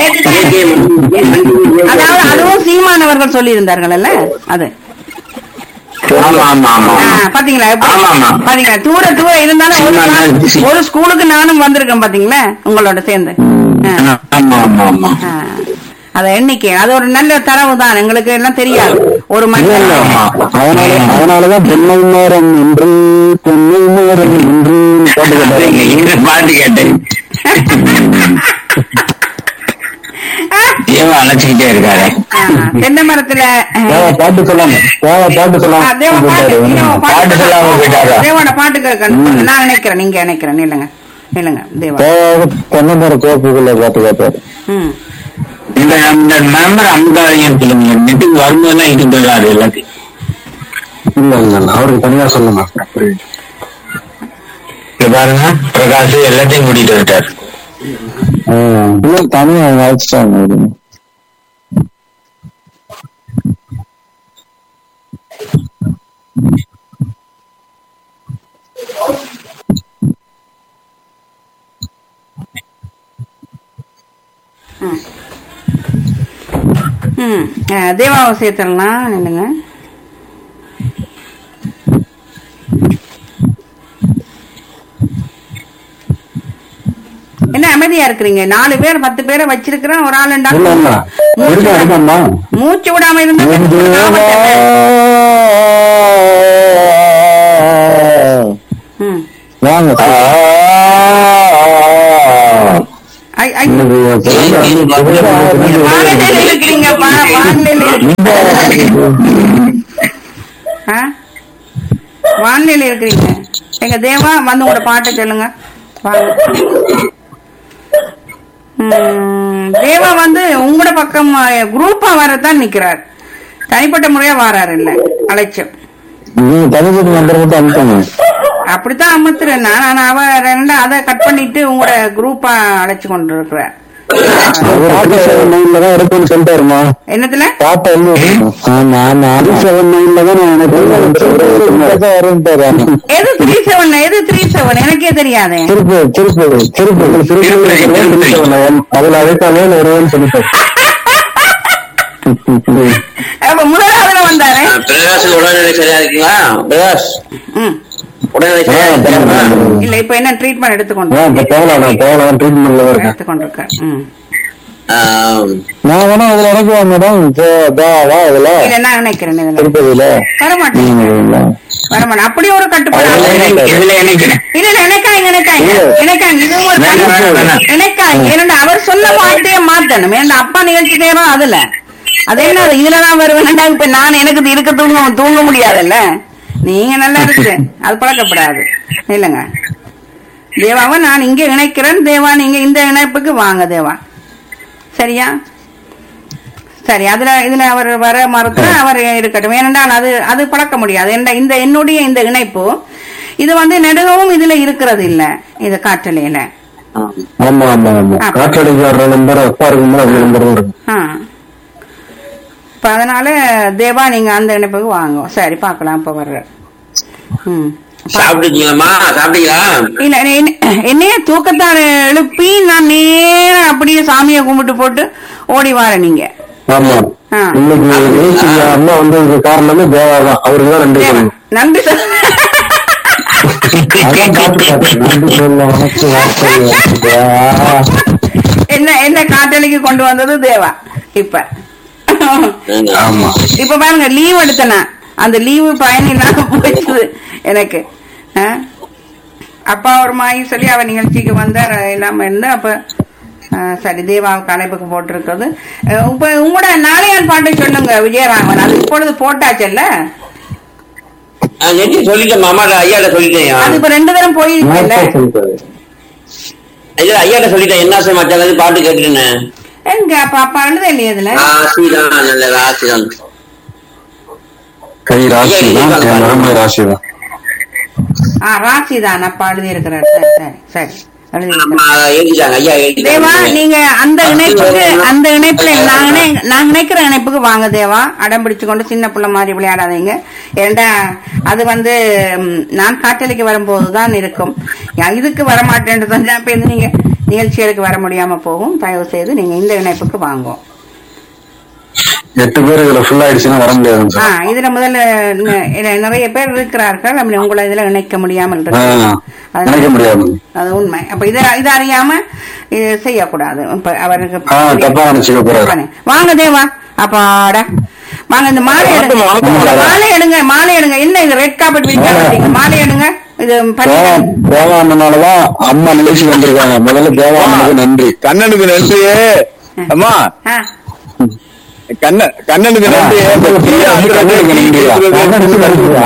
அதாவது அதுவும் சீமானவர்கள் சொல்லி இருந்தார்கள்ல அது ஆமா ஆமா ஆமா ஆ, பாத்தீங்களா எப்படி? ஆமா, ஆமா. பாத்தீங்களா தூர தூர இருந்தாலும் ஒரு சீமானவர்கள் ஸ்கூ- ஒரு ஸ்கூலுக்கு நானும் வந்திருக்கேன் பாத்தீங்களா உங்களோட சேர்ந்து ஆ, ஆமா ஆமா ஆமா ஆ. அத எண்ணிக்கை அது ஒரு நல்ல தரவு தான் எங்களுக்கு எல்லாம் தெரியாது ஒரு இல்ல, மனிதன் இல்ல. அதனால அதனாலதான் பெண்ணை நேரம் என்று பெண்ணை நேரம் என்று பாட்டு கேட்டாரு அதுங்க, இந்த பாட்டு கேட்டேன் ஏவா அழைச்சிக்கிட்டே இருக்காரு ஆ, தென்னை மரத்துல தேவ பாட்டு சொல்லாம தேவ பாட்டு ஆ, சொல்லாம தேவ பாட்டு போயிட்டாரு. தேவ பாட்டு சொல்லாம போயிட்டாரா? தேவோட பாட்டு கேட்கணும் நான் நினைக்கிறேன் நீங்க நினைக்கிறேன் இல்லைங்க இல்லைங்க தேவா தேவ தென்னை மர கோப்புக்குள்ள பாட்டு கேட்டாரு ம் இந்த இந்த நம்பர் அமுதாதீங்கன்னு சொல்லுங்க நெட்டுக்கு வரும்போதெல்லாம் இது போயிடாது எல்லாத்தையும் இல்ல இல்ல இல்ல அவருக்கு தனியா சொல்லுங்க இங்க பாருங்க பிரகாஷ் எல்லாத்தையும் கூட்டிட்டு வந்துட்டாரு ஆ, இல்ல தனியா அழைச்சிட்டாங்க அவரு. ம் ஆ, தேவாவை சேர்த்துடலாம் இல்லைங்க என்ன அமைதியா இருக்கிறீங்க நாலு பேர் பத்து பேரை வச்சிருக்கிறேன் ஒரு ஆள் இல்ல இல்ல இருக்கா இருக்காம்மா மூச்சு விடாம இருந்தா என் தேவா. ம் வாங்க ஐ, ஐ, வானிலையில இருக்கிறீங்க வா- வானிலையில இருக்கிறீங்க. ஆ? வானிலையில இருக்கிறீங்க எங்க தேவா வந்து உங்களோட பாட்டை சொல்லுங்க வாங்க ம், தேவா வந்து உங்களோட பக்கம் குரூப்பா வரதான் நிக்கிறார் தனிப்பட்ட முறையா வாராரு இல்ல அழைச்சம் தனிப்பட்ட நம்பர் மட்டும் அனுப்புங்க அப்படித்தான் அமுத்துறேன் நான் ஆனா அவ ரெண்டா அதை கட் பண்ணிட்டு உங்களோட குரூப்பா அழைச்சு கொண்டு இருக்கிறார் பாட்டு செவன் நைன்ல தான் எடுப்பேன்னு சொல்லிட்டாருமா என்னத்துல பாட்டை எழுதி நான் அது செவன் நைன்ல தான் நான் எனக்கு வரும்ட்டாரு எது த்ரீ செவன் எது த்ரீ செவன் எனக்கே தெரியாதே திருப்பூர் திருப்பூர் திருப்பூர் திருப்பூர் அதுல அழைத்தாலே வருவேன்னு சொல்லிட்டாரு அப்ப முதலாவதுல வந்தாரு பிரகாஷ் உடல்நிலை சரியா இருக்குங்களா பிரகாஷ் ம். உடல்நிலை சரியா இருக்குங்களா இல்ல இப்ப என்ன ட்ரீட்மெண்ட் எடுத்துக்கொண்டு ஆ, இப்ப தேவலாம் நான் தேவலாம் ட்ரீட்மெண்ட்ல தான் இருக்கேன் எடுத்துக்கொண்டிருக்க ம் ஆஹ், நான் வேணா அதுல இறக்குவேன் மேடம் வா இதுல இல்ல நான் நினைக்கிறேன் இதுல திருப்பதியில வரமாட்டேன் நீங்க வரீங்களா? வரமாட்டேன் அப்படி ஒரு கட்டுப்பாடு இதுல நினைக்கிறேன் இல்ல இல்ல எனக்காங்க எனக்காங்க எனக்காங்க இது ஒரு வேணாம், வேணாம், வேணாம். எனக்காங்க ஏன்னா அவர் சொல்ல வார்த்தையே மாத்தணும் ஏன்னா அப்பா நிகழ்ச்சி நேரம் அதுல அது என்ன இதுலதான் வருவேன்டா இப்ப நான் எனக்கு இது இருக்க தூங்க தூங்க முடியாதுல்ல நீங்க நல்லா இருக்கு அது பழக்கப்படாது இல்லைங்க தேவாவை நான் இங்க இணைக்கிறேன் தேவா நீங்க இந்த இணைப்புக்கு வாங்க தேவா சரியா சரி அதுல இதுல அவர் வர மறுத்த அவர் இருக்கட்டும் ஏனென்றால் அது அது பழக்க முடியாது ஏன்டா இந்த என்னுடைய இந்த இணைப்பு இது வந்து நெடுகவும் இதுல இருக்கிறது இல்ல இது காற்றலையில ஆமா ஆமா ஆமா ஆ. காற்றடைக்கு வர்ற நம்பர் அப்பா இருக்கும்போது அந்த நம்பர் தான் இருக்கும் ஆ. இப்ப அதனால தேவா நீங்க அந்த இணைப்புக்கு வாங்க சரி பார்க்கலாம் இப்ப வர்ற ம் சாப்பிட்டுருக்கீங்களாம்மா சாப்பிட்டீங்களா இல்ல என்ன- என்னைய தூக்கத்தார எழுப்பி நான் நேரம் அப்படியே சாமியை கும்பிட்டு போட்டு ஓடி வாரேன் நீங்க ஆமா ஆ. இன்னைக்கு நிகழ்ச்சி அம்மா வந்து இதுக்கு காரணமே தேவா தான் அவருக்கு தான் நன்றி தேவா, சொல்லணும் நன்றி சொல் அதான் காத்து காத்து. நன்றி சொல்ல உனக்கு வார்த்தை இல்லை. தேவா. என்ன என்ன காட்டலிக்கு கொண்டு வந்தது தேவா இப்ப ஆமா இப்ப பாருங்க லீவ் எடுத்தனா அந்த லீவு பயன் இல்லாம போயிடுச்சு எனக்கு ஆ? அப்பா ஒரு மாயி சொல்லி அவ நிகழ்ச்சிக்கு வந்தார் இல்லாம இருந்து அப்ப ஆ, சரி தேவாவுக்கு அழைப்புக்கு போட்டிருக்கிறது அஹ், இப்ப உங்களோட நாளையால் பாட்டு சொல்லுங்க விஜயராமன் அது இப்பொழுது போட்டாச்சல்ல ஆஹ், நெட்டி சொல்லிட்டேன் மாமாட்ட ஐயாட்ட சொல்லிட்டேன் அது இப்ப ரெண்டு தரம் போயிருக்கல நான் சொல்லிட்டாரு. இல்ல ஐயாட்ட சொல்லிட்டேன் என்ன சார் மச்சான் பாட்டு கேட்டுருந்தேன் எங்க அப்ப அப்பா எழுத இல்லையா இதுல ராசிதான் நல்ல ராசிதான் கை ராசி தான் என் மகன் ராசி தான் ஆ ராசி தான் அப்பா எழுதி இருக்கிறார் சரி சரி சரி எழுதி ஆமா, எழுதிட்டாங்க ஐயா தேவா எழுதிட்டாங்க நீங்க அந்த இணைப்புக்கு அந்த இணைப்புல நான் இணை- நான் நினைக்கிற இணைப்புக்கு வாங்க தேவா அடம் பிடிச்சு கொண்டு சின்ன பிள்ளை மாதிரி விளையாடாதீங்க ஏண்டா அது வந்து ம், நான் காற்றலைக்கு வரும்போதுதான் இருக்கும் யா- இதுக்கு வரமாட்டேன்னு சொன்னா இப்ப இது நீங்க நிகழ்ச்சிகளுக்கு வர முடியாம போகும் தயவு செய்து நீங்க இந்த இணைப்புக்கு வாங்கும் எட்டு பேர் இதுல ஃபுல் ஆயிடுச்சுன்னா வர முடியாதுங்க ஆ சார் இதுல முதல்ல ந- இதுல நிறைய பேர் இருக்கிறார்கள் அப்படி உங்களை இதுல இணைக்க முடியாமல் ஆ, இருக்கு அது- நினைக்க முடியாது அது உண்மை அப்ப இத இது அறியாம இது செய்யக்கூடாது இப்ப அவருக்கு ஆ, தப்பா நினைச்சுக்க போறாரு. தப்பானே. வாங்க தேவா அப்பாடா வாங்க இந்த மாலை எடுங்க இந்த மாலை எடுங்க மாலை எடுங்க என்ன இது ரெட் கார்பெட் விரிக்க மாலை எடுங்க இது பண்ணி தேவா தேவா அண்ணனாலதான் அம்மா நிகழ்ச்சிக்கு வந்திருக்காங்க முதல்ல தேவா அண்ணனுக்கு நன்றி கண்ணனுக்கு நன்றி அம்மா ஆ, கண்ண கண்ணனுக்கு நன்றி இந்த டீ ஆத்துறது, டீ குடிக்கிறது.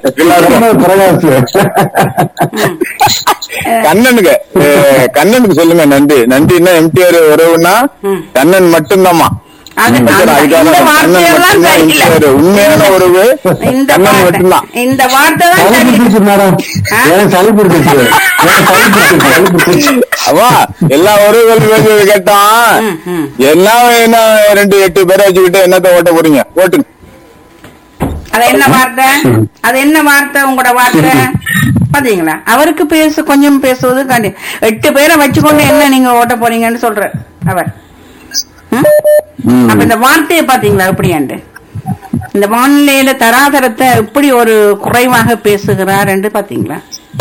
கண்ணனுக்கு அஹ், கண்ணனுக்கு சொல்லுங்க நன்றி நன்றின்னா எம்டிஆர் உறவுன்னா ம். கண்ணன் மட்டும்தாம்மா அது அதுக்காக அந்த- அதுக்காக இந்த கண்ணன் வார்த்தையெல்லாம் மட்டும்தான் சரியில்லை MTR. உண்மையான உறவு இந்த கண்ணன் வார்த்தை மட்டும்தான் இந்த வார்த்தை தான் சளி சரி பிடிச்சிச்சு மேடம் எனக்கு சளி பிடிச்சிச்சு எனக்கு சளி பிடிச்சிச்சு சளி பிடிச்சிச்சு அவா எல்லா உறவுகளும் பேசுறது கேட்டான் ம், ம். எல்லாம் என்ன ரெண்டு எட்டு பேரை வச்சுக்கிட்டு என்னத்த ஓட்ட போறீங்க ஓட்டுங்க அது என்ன வார்த்தை அது என்ன வார்த்தை உங்களோட வார்த்தை பாத்தீங்களா அவருக்கு பேச கொஞ்சம் பேசுவது கண்டி எட்டு பேரை வச்சுக்கொண்டு என்ன நீங்க ஓட்ட போறீங்கன்னு சொல்ற அவர் ம்? அப்ப இந்த வார்த்தையை பாத்தீங்களா எப்படியாண்டு இந்த வானிலையில தராதரத்தை எப்படி ஒரு குறைவாக பேசுகிறார் என்று பாத்தீங்களா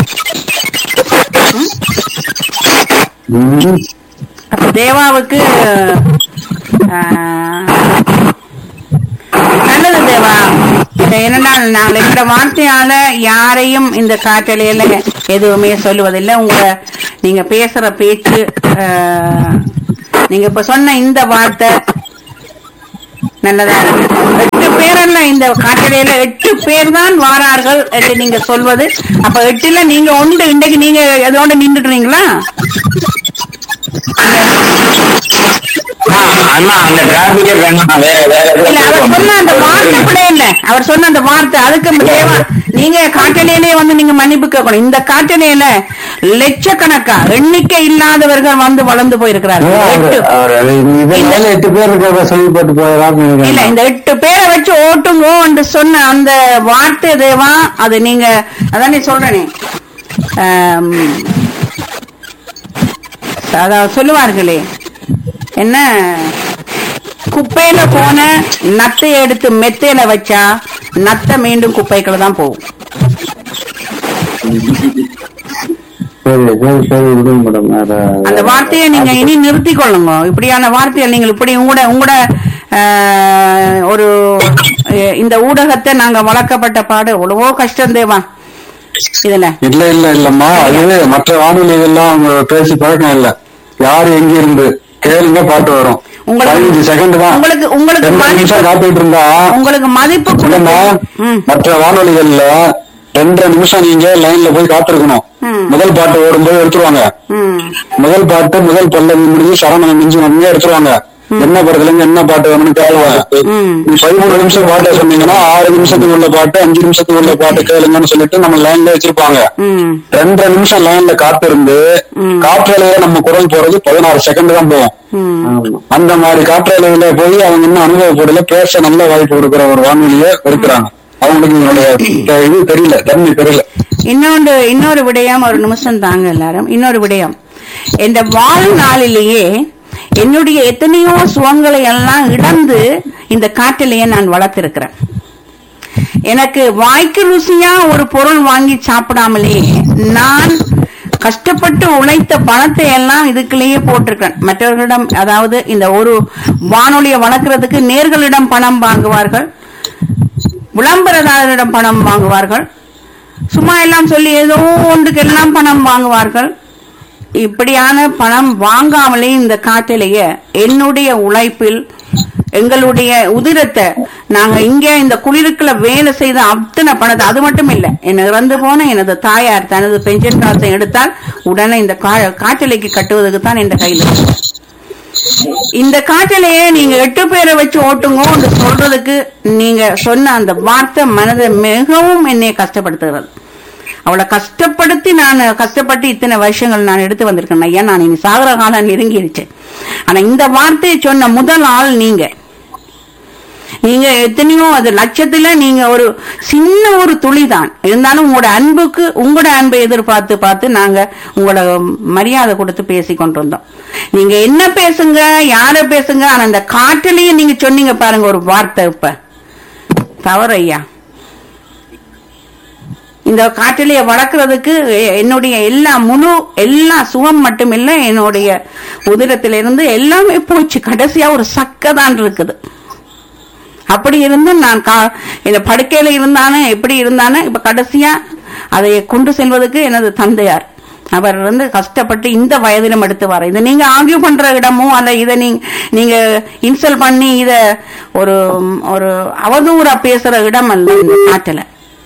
ம். அப்ப தேவாவுக்கு ஆ, நல்லது தேவா இந்த என்னன்னா நாங்கள் இந்த வார்த்தையால யாரையும் இந்த காற்றலையில எதுவுமே சொல்லுவதில்லை உங்க நீங்க பேசுற பேச்சு அஹ், நீங்க இப்ப சொன்ன இந்த வார்த்தை நல்லதா இருக்கு. எட்டு பேரல்ல இந்த காட்டடையில எட்டு பேர் தான் வாரார்கள் என்று நீங்க சொல்வது அப்ப எட்டுல நீங்க ஒன்று இன்றைக்கு நீங்க எதோட நின்றுடுறீங்களா அண்ணா அந்த டிராபிக்கே வேணாம் வேற வேற இல்ல அவர் சொன்ன அந்த வார்த்தை கூட இல்ல அவர் சொன்ன அந்த வார்த்தை அதுக்கு தேவை நீங்க காட்டலையிலே வந்து நீங்க மன்னிப்பு கேட்கணும் இந்த காட்டலையில லட்சக்கணக்கா எண்ணிக்கை இல்லாதவர்கள் வந்து வளர்ந்து போயிருக்கிறார்கள் எட்டு இதனால எட்டு பேர் இருக்கிறத சொல்லி போட்டு போயதான் இல்ல இந்த எட்டு பேரை வச்சு ஓட்டுங்கோ என்று சொன்ன அந்த வார்த்தை தேவா அது நீங்க அதானே சொல்றேனே ஆம், அதாவது சொல்லுவார்களே என்ன குப்பையில போன நத்தை எடுத்து மெத்தையில வச்சா நத்தை மீண்டும் குப்பைக்குள்ள தான் போகும் சரி சரி சரி விடுங்க மேடம் வேற அந்த வார்த்தையை நீங்க இனி நிறுத்திக் கொள்ளுங்க இப்படியான வார்த்தையை நீங்கள் இப்படி உங்களோட உங்களோட ஆஹ், ஒரு அஹ், இந்த ஊடகத்தை நாங்க வளர்க்கப்பட்ட பாடு எவ்வளவோ கஷ்டம் தேவா இதுல இல்ல இல்ல இல்லம்மா அது மற்ற வானொலிகள்லாம் அவங்க பேசி பழக்கம் இல்ல யாரு எங்க இருந்து கேளுங்க பாட்டு வரும் உங்களுக்கு- பதினஞ்சு செகண்ட் தான் உங்களுக்கு- உங்களுக்கு ரெண்டு மதிப்பு- நிமிஷம் காத்துட்டு இருந்தா உங்களுக்கு மதிப்பு இல்லம்மா கொடுத்து- ம் மற்ற வானொலிகள்ல ரெண்டரை நிமிஷம் நீங்க லைன்ல போய் காத்திருக்கணும் ம். முதல் பாட்டு ஓடும்போது எடுத்துருவாங்க ம் முதல் பாட்டு முதல் பல்லவி முடிஞ்சு சரணம் மிஞ்சி வந்து எடுத்துருவாங்க என்ன படத்துல இருந்து என்ன பாட்டு வேணும்னு கேளுவாங்க ம். நீ பதிமூணு நிமிஷம் பாட்டை சொன்னீங்கன்னா ஆறு நிமிஷத்துக்கு உள்ள பாட்டு அஞ்சு நிமிஷத்துக்கு உள்ள பாட்டு கேளுங்கன்னு சொல்லிட்டு நம்ம லைன்ல வச்சிருப்பாங்க ம் ரெண்டரை நிமிஷம் லைன்ல காத்திருந்து காற்றலையில நம்ம குரல் போறது பதினாறு செகண்ட் தான் போகும் ம் அந்த மாதிரி காற்றலையில போய் அவங்க இன்னும் அனுபவப்படல பேச நல்ல வாய்ப்பு கொடுக்கிற ஒரு வானொலியை இருக்கிறாங்க அவங்களுக்கு என்னுடைய இது தெரியல தன்மை தெரியல இன்னொன்று இன்னொரு விடயம் ஒரு நிமிஷம் தாங்க எல்லாரும் இன்னொரு விடயம் இந்த வாழ்நாளிலேயே என்னுடைய எத்தனையோ சுகங்களை எல்லாம் இழந்து இந்த காட்டிலேயே நான் வளர்த்திருக்கிறேன் எனக்கு வாய்க்கு ருசியா ஒரு பொருள் வாங்கி சாப்பிடாமலே நான் கஷ்டப்பட்டு உழைத்த பணத்தை எல்லாம் இதுக்குள்ளேயே போட்டிருக்கேன் மற்றவர்களிடம் அதாவது இந்த ஒரு வானொலியை வளர்க்கறதுக்கு நேர்களிடம் பணம் வாங்குவார்கள் விளம்பரதாரரிடம் பணம் வாங்குவார்கள் சும்மா எல்லாம் சொல்லி ஏதோ ஒன்றுக்கெல்லாம் பணம் வாங்குவார்கள் இப்படியான பணம் வாங்காமலே இந்த காட்டிலேயே என்னுடைய உழைப்பில் எங்களுடைய உதிரத்தை நாங்க இங்க இந்த குளிருக்குள்ள வேலை செய்த அத்தனை பணத்தை அது மட்டும் இல்ல என்ன இறந்து போன எனது தாயார் தனது பென்ஷன் காசை எடுத்தால் உடனே இந்த கா- காட்டிலைக்கு கட்டுவதற்கு தான் என் கையில் இருக்கு. இந்த காட்டிலேயே நீங்க எட்டு பேரை வச்சு ஓட்டுங்க சொல்றதுக்கு நீங்க சொன்ன அந்த வார்த்தை மனதை மிகவும் என்னை கஷ்டப்படுத்துகிறது அவளை கஷ்டப்படுத்தி நான் கஷ்டப்பட்டு இத்தனை வருஷங்கள் நான் எடுத்து வந்திருக்கேன் ஐயா நான் இனி சாகர காலம் நெருங்கிடுச்சு ஆனா இந்த வார்த்தையை சொன்ன முதல் ஆள் நீங்க நீங்க எத்தனையோ அது லட்சத்துல நீங்க ஒரு சின்ன ஒரு துளி தான் இருந்தாலும் உங்களோட அன்புக்கு உங்களோட அன்பை எதிர்பார்த்து பார்த்து நாங்க உங்களோட மரியாதை கொடுத்து பேசி கொண்டு வந்தோம் நீங்க என்ன பேசுங்க யார பேசுங்க ஆனா இந்த காட்டிலேயே நீங்க சொன்னீங்க பாருங்க ஒரு வார்த்தை இப்ப தவறு ஐயா இந்த காட்டிலேயே வளர்க்கறதுக்கு எ- என்னுடைய எல்லா முழு எல்லா சுகம் மட்டும் இல்ல என்னுடைய உதிரத்திலிருந்து எல்லாமே போச்சு கடைசியா ஒரு சக்கை தான் இருக்குது அப்படி இருந்து நான் கா இந்த படுக்கையில இருந்தானே எப்படி இருந்தானே இப்ப கடைசியா அதை கொண்டு செல்வதற்கு எனது தந்தையார் அவர் வந்து கஷ்டப்பட்டு இந்த வயதிலும் எடுத்து வர இதை நீங்க ஆர்கியூ பண்ற இடமோ அல்ல இதை நீங்க நீங்க இன்சல்ட் பண்ணி இத ஒரு ஒரு அவதூறா பேசுற இடம் அல்ல இந்த நாட்டுல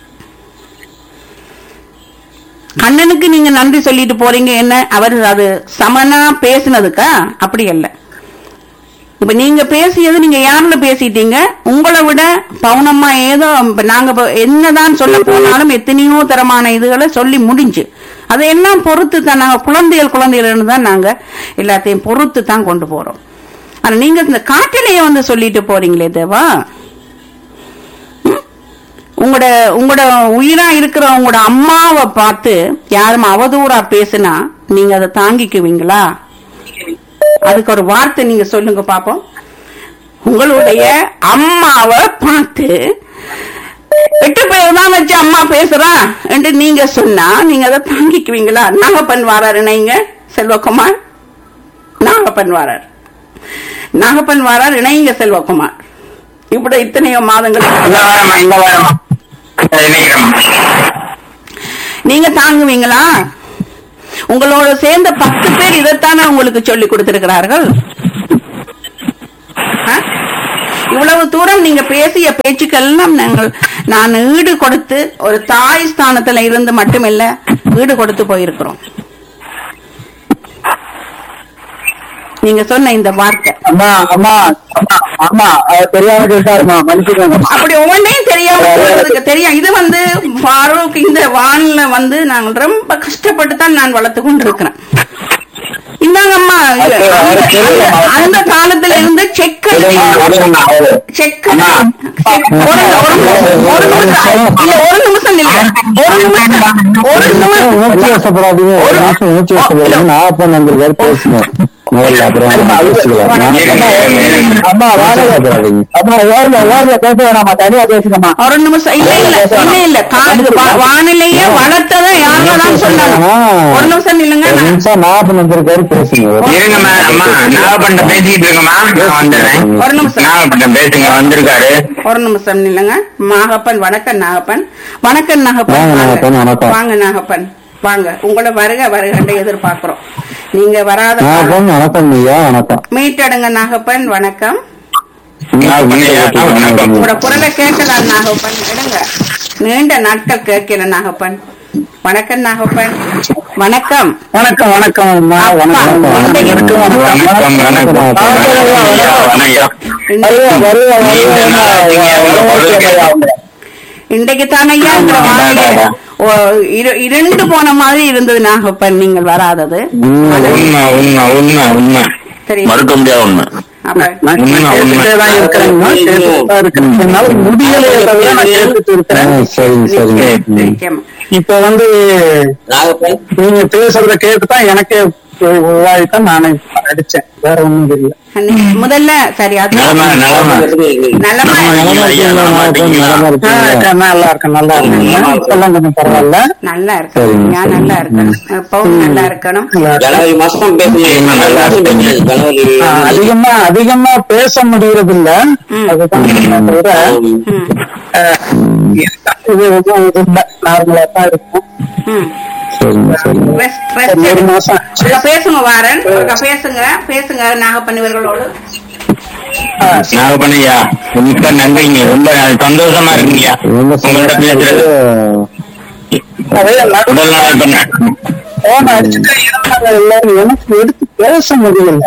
கண்ணனுக்கு நீங்க நன்றி சொல்லிட்டு போறீங்க என்ன அவர் அது சமனா பேசினதுக்கா அப்படி அல்ல இப்ப நீங்க பேசியது நீங்க யாருல பேசிட்டீங்க உங்களை விட பவுனம்மா ஏதோ இப்ப நாங்க இப்ப என்னதான் சொல்ல போனாலும் எத்தனையோ தரமான இதுகளை சொல்லி முடிஞ்சு அதையெல்லாம் பொறுத்து தான் நாங்க குழந்தைகள் குழந்தைகள்னு தான் நாங்க எல்லாத்தையும் பொறுத்து தான் கொண்டு போறோம் ஆனா நீங்க இந்த காட்டிலேயே வந்து சொல்லிட்டு போறீங்களே தேவா ம்? உங்களோட உங்களோட உயிரா இருக்கிற உங்களோட அம்மாவை பார்த்து யாரும் அவதூறா பேசுனா நீங்க அதை தாங்கிக்குவீங்களா அதுக்கு ஒரு வார்த்தை நீங்க சொல்லுங்க பாப்போம் உங்களுடைய அம்மாவை பார்த்து எட்டு பேர் தான் வச்சு அம்மா பேசுறா என்று நீங்க சொன்னா நீங்க அதை தாங்கிக்குவீங்களா நாகப்பன் வாராரு இணைங்க செல்வகுமார் நாகப்பன் வாரார் நாகப்பன் வாரார் இணைங்க செல்வகுமார் இப்படி இத்தனையோ மாதங்கள் இந்த வாரம் இந்த வாரம் நினைக்கிறேன் நீங்க தாங்குவீங்களா உங்களோட சேர்ந்த பத்து பேர் இதைத்தானே உங்களுக்கு சொல்லி கொடுத்திருக்கிறார்கள் ஆ? இவ்வளவு தூரம் நீங்க பேசிய பேச்சுக்கெல்லாம் நாங்கள் நான் ஈடு கொடுத்து ஒரு தாய் ஸ்தானத்துல இருந்து மட்டுமில்ல ஈடு கொடுத்து போயிருக்கிறோம் நீங்க சொன்ன இந்த வார்த்தை அம்மா அம்மா அம்மா அம்மா அவர் தெரியாம கேட்டாருமா மன்னிச்சுக்கோங்க அப்படி ஒவ்வொன்றையும் தெரியாம சொல்றதுக்கு தெரியும் இது வந்து ஃபாரூக் இந்த வான்ல வந்து நாங்கள் ரொம்ப கஷ்டப்பட்டு தான் நான் வளர்த்து கொண்டு இருக்கிறேன் இந்தாங்கம்மா இது அந்த- அந்த- அந்த காலத்துல இருந்து செக் செக் ஒரு ஒரு நிமிஷம் ஒரு நிமிஷம் இல்ல ஒரு நிமிஷம் இல்ல ஒரு நிமிஷம் ஒரு நிமிஷம் உணர்ச்சி வசப்படாதீங்க ஒரு நிமிஷம் உணர்ச்சி வசப்படாதீங்க நான் அப்ப நம்பிருக்காரு பேசுங்க முதல்ல அப்புறம் பேசிக்கலாம் அம்மா வாடகை வசப்படாதீங்க அம்மா ஓரல ஓரல பேச வேணாமா தனியா பேசுங்கம்மா ஒரு நிமிஷம் இல்ல இல்ல இல்ல இல்ல காது வா- வானிலையே வளர்த்ததை யாரோ தான் சொன்னாங்க ஒரு நிமிஷம் இல்லைங்க ஒரு நிமிஷம் நான் அப்ப நம்பிருக்காரு பேசுங்க இருங்கம்மா அம்மா நாகப்பட்டினம் பேசிக்கிட்டு இருக்கம்மா நான் வந்துடுறேன் ஒரு நிமிஷம் நாகப்பட்டினம் பேசுங்க வந்திருக்காரு ஒரு நிமிஷம் இல்லைங்க நாகப்பன் வணக்கம் நாகப்பன் வணக்கம் நாகப்பன் வாங்க, நாகப்பன், வாங்க. வணக்கம். வாங்க நாகப்பன் வாங்க உங்களை வருக வருகன்னு எதிர்பார்க்கிறோம் நீங்க வராத வணக்கம் வணக்கம் ஐயா வணக்கம் மீட்டடுங்க நாகப்பன் வணக்கம் வணக்கம் உங்களோட குரலை கேட்கலாம் நாகப்பன் எடுங்க நீண்ட நாட்கள் கேட்கல நாகப்பன் வணக்கம் நாகப்பன் வணக்கம் வணக்கம் வணக்கம் அம்மா வணக்கம் அப்பா, இன்றைக்கு வணக்கம் வணக்கம் ஐயா, வணக்கம் வருவா வருவா நீண்ட நாளாச்சுங்க, உங்களை பொழுது இன்றைக்கு தானையா இந்த வானிலை ஓ, இரு- இருண்டு போன மாதிரி இருந்தது நாகப்பன் நீங்கள் வராதது உண்மை உண்மை உண்மை உண்மை சரி மறுக்க முடியாத ஒண்ணு அப்ப நான் உண்மை, உண்மை. கேட்டுட்டே தான் இருக்கிறேங்கம்மா கேட்டுட்டு தான் இருக்கிறேன் என்னால முடியலையே தவிர நான் கேட்டுட்டு ஆ, இருக்கிறேன் சரிங்க சரிங்க ம். நிச்சயமா. இப்ப வந்து நாகப்பன் நீங்க பேசுறத கேட்டு தான் எனக்கே தான் நானே அடிச்சேன் வேற ஒண்ணும் தெரியல அன்னைக்கு முதல்ல சரி அது நலமா நலமா நல்லமா நலமா இருக்கீங்களா வணக்கம் நலமா ஆ, இருக்கீங்களா நல்லா இருக்கேன் நல்லா இருக்கேன் இப்பெல்லாம் கொஞ்சம் பரவாயில்ல நல்லா இருக்கணும் சரிங்க, நான் நல்லா இருக்கணும் எப்பவும் நல்லா இருக்கணும் நல்லா இருக்கேன். ஜனவரி மாசம் பேசணும் நல்லா இருக்கு. ஜனவரி ஆ, அதிகமா அதிகமா பேச முடியறது இல்ல ம். அதுதான் தவிர ம், ஆ, இது எதுவும் இது இல்ல நார்மலா தான் இருக்கும் ம். சரிங்க சரிங்க Rest- rest ஒரு எடுங்க. மாசம் ஒருக்கா பேசுங்க வாரன் ஒருக்கா பேசுங்க பேசுங்க நாகப்பண்ணிவர்களோடு நாகப்பண்ணையா மிக்க நன்றிங்க ரொம்ப சந்தோஷமா இருக்குங்கய்யா ரொம்ப உங்கள்ட்ட பேசுறது அதே நடு- உடல் நலம் பண்ண போன் அடிச்சுட்டு இருந்தாங்க எல்லாரும் எனக்கு எடுத்து பேச முடியல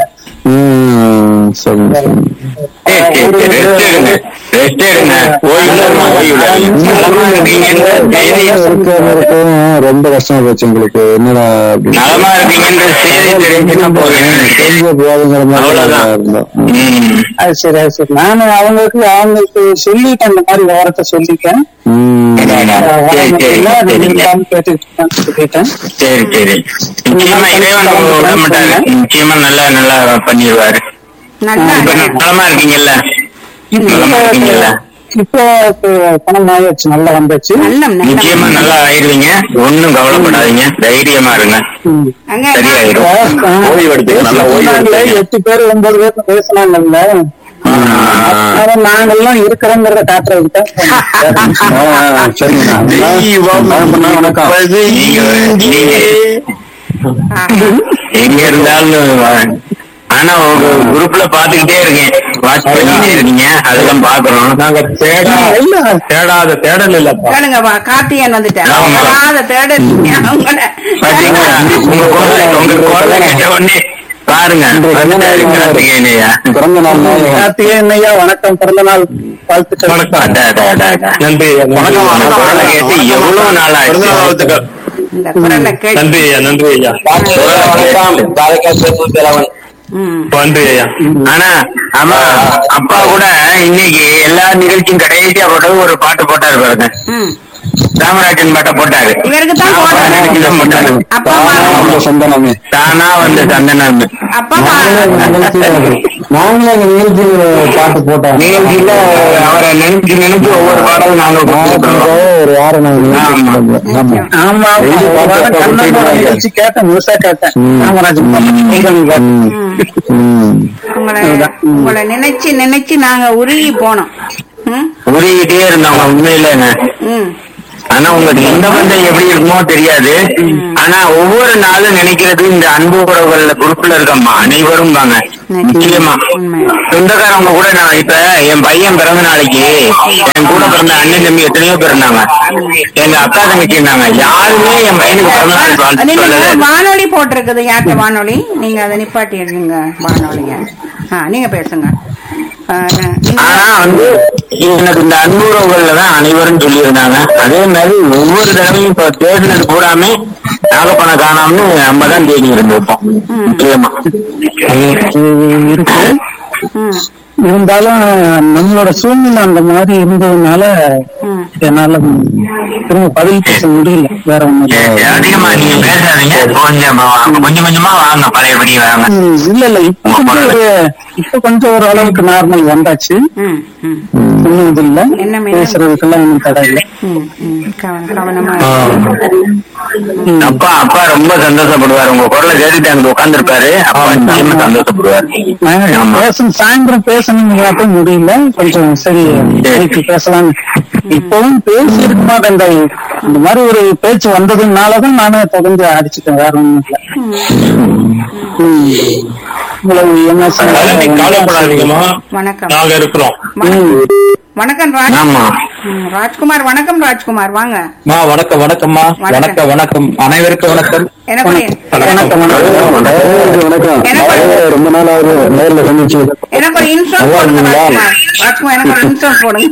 ம் சரிங்க சரிங்க சரி சரி சரி ரெஸ்ட் எடுங்க ரெஸ்ட் எடுங்க ஓய்வுல இருங்க, ஓய்வுல இருங்க. நலமா இருக்கீங்கன்ற செய்தியை இருக்க இருக்க ரொம்ப கஷ்டமா போச்சு எங்களுக்கு என்னடா அப்படின்னு. நலமா இருக்கீங்கன்ற செய்தி தெரிஞ்சுன்னா போதும் தெரிஞ்ச போதுங்கிற மாதிரி அவ்வளவுதான். இருந்தோம் ம். அது சரி அது சரி நானு அவங்களுக்கு அவங்களுக்கு சொல்லிட்டேன் இந்த மாதிரி விவரத்தை சொல்லிட்டேன் ம். சரி சரி சரிங்க நீங்களான்னு கேட்டுட்டு இருக்கேன்னு சொல்லிட்டேன் சரி சரி நிச்சயமா இறைவன் உங்களை விட மாட்டாரு நிச்சயமா நல்லா நல்லா பண்ணிடுவாரு நல்லா இப்ப நலமா இருக்கீங்கல்ல நலமா இருக்கீங்கல்ல இப்போ இப்போ பணம் ஆயிடுச்சு நல்லா வந்தாச்சு நல்லம் நல்லம் நிச்சயமா நல்லா ஆயிடுவீங்க ஒண்ணும் கவலைப்படாதீங்க தைரியமா இருங்க அங்க நான் சரியாயிடும் ஓய்வு எடுத்துக்க நல்லா ஓய்வு சொன்னாங்களே, எடுத்துக்க எட்டு பேர் ஒன்பது பேர் பேசினாங்கல்ல ஆனா நாங்கெல்லாம் இருக்கிறோங்கிறத காட்டுறதுக்கு தான் ஆ, சரிங்கண்ணா தெய்வம் வணக்கம் வணக்கம் நீங்க நீங்க எங்க இருந்தாலும் வா- ஆனா உங்க குரூப்ல பாத்துக்கிட்டே இருக்கேன் வாட்ச் பண்ணிட்டே இருக்கீங்க அதெல்லாம் பாக்குறோம் நாங்க தேடா இல்ல தேடாத தேடல் இல்லப்பா கேளுங்க வா கார்த்தியன் வந்துட்டேன் ஆமா. வராத தேடல் உங்களை பாத்தீங்களா உங்க குரலை உங்க குரலை கேட்ட உடனே பாருங்க வந்துட்டாரு கார்த்திகேயனையா. பிறந்த நாள் கார்த்திகேயன் ஐயா வணக்கம் பிறந்த நாள் வாழ்த்துக்கள் அடா, அடா, அடா, அடா. வணக்கம் உங்க குரலை கேட்டு எவ்வளவு நாள் ஆச்சு வாழ்த்துக்கள் இந்த குரலை கேட்டு நன்றி ஐயா நன்றி ஐயா வணக்கம் தாரகா சேது பேரவன் ம். நன்றி ஐயா ஆனா ஆமா அப்பா கூட இன்னைக்கு எல்லா நிகழ்ச்சியும் கடைசியா போட்டது ஒரு பாட்டு போட்டாரு பாருங்க ம். ராமராஜன் பாட்டை போட்டாரு இவருக்கு தான் நான் போட்டாரு. நினைச்சு தான் போட்டாரு அப்பா அம்மா நம்ம சொந்தனமே தானா வந்து சந்தனம் அப்பா அம்மா நாங்களே எங்க நிகழ்ச்சியில் பாட்டு போட்டோம் நிகழ்ச்சியில அவரை நினைச்சு நினைச்சு ஒவ்வொரு பாடலும் நாங்க கொடுத்துருக்கோம். ஒரு வாரம் நாங்க நிகழ்ச்சி ஆமா. பண்ணோம். ஆமா ஆமா டெய்லி ஒரு வாரம் பாட்டு கண்ணன் போட்டு நிகழ்ச்சி கேட்டேன் முழுசா கேட்டேன் ம். ராமராஜன் கேட்டேன் ம். உங்களை உங்களை நினைச்சு நினைச்சு நாங்க உருகி போனோம் ம்? உருகிட்டே இருந்தாங்க உண்மையிலங்க ம். ஆனா உங்களுக்கு இந்த பந்தம் எப்படி இருக்குமோ தெரியாது ஆனா ஒவ்வொரு நாளும் நினைக்கிறது இந்த அன்பு உறவுகள் குரூப்ல இருக்கம்மா அனைவரும் வாங்க நிச்சயமா உண்மை. சொந்தக்காரவங்க கூட நான் இப்ப என் பையன் பிறந்த நாளைக்கு என் கூட பிறந்த அண்ணன் தம்பி எத்தனையோ பேர் இருந்தாங்க எங்க அக்கா தங்கச்சி இருந்தாங்க யாருமே என் பையனுக்கு பிறந்த நாள் வாழ்த்து நீங்க சொல்லல வானொலி போட்டிருக்குது யார்கிட்ட வானொலி நீங்க அதை நிப்பாட்டிடுங்க வானொலிய ஆ நீங்க பேசுங்க ஆ, நான்- நீங்க- ஆனா வந்து எனக்கு இந்த அன்புறவுகள்ல தான் அனைவரும் சொல்லியிருந்தாங்க அதே மாதிரி ஒவ்வொரு தடவையும் இப்ப தேடினது பூராமே நாகப்பணம் காணாமனு நம்ம தான் தேடி இருந்திருப்போம் நிச்சயமா இருக்கு ம், இருந்தாலும் நம்மளோட சூழ்நிலை அந்த மாதிரி இருந்ததுனால ம். என்னால திரும்ப பதில் பேச முடியல வேற ஒண்ணும் இல்ல. அதிகமா நீங்க பேசாதீங்க கொஞ்சம் கொஞ்சம் கொஞ்சமா வாங்க பழையபடி வாங்க ம், இல்ல இல்ல இப்ப கொஞ்சம் ஒரு இப்ப கொஞ்சம் ஒரு அளவுக்கு நார்மல் வந்தாச்சு ம், ம், ஒண்ணும் இது இல்ல என்ன மேடம்? பேசுறதுக்கெல்லாம் ஒன்றும் தடை இல்லை ம், ம். கவன- கவனமா அப்பா அப்பா ரொம்ப சந்தோஷப்படுவார் உங்க குரலை கேட்டுட்டு அங்க உட்காந்துருப்பாரு அப்பா நிச்சயமா சந்தோஷப்படுவார் ஆமா. பேசணும் சாயந்தரம் பேசணும்னு மட்டும் முடியல கொஞ்சம் சரி நாளைக்கு பேசலாம் இப்பவும் பேசி இருக்க மாட்டேன் இந்த இந்த மாதிரி ஒரு பேச்சு வந்ததுனாலதான் நானும் தொடர்ந்து அடிச்சுட்டேன் வேற ஒண்ணும் இல்ல ம். இவ்வளவு emotional ஆ கவலைப்படாதீங்கம்மா வணக்கம் நாங்க இருக்கிறோம் வணக்கம். வணக்கம் ராஜ் ஆமா ம், ராஜ்குமார் வணக்கம் ராஜ்குமார் வாங்க அம்மா வணக்கம் வணக்கம்மா வணக்கம். வணக்கம் வணக்கம் அனைவருக்கும் வணக்கம் எனக்கு வணக்கம் வணக்கம் வணக்கம் எனக்கு- ரொம்ப நாள் ஆகுது நேர்ல சந்திச்சு எனக்கு ஒரு இன்சூரன்ஸ் போடுங்க ராஜ்குமார் ராஜ்குமார் எனக்கு ஒரு இன்சூரன்ஸ் போடுங்க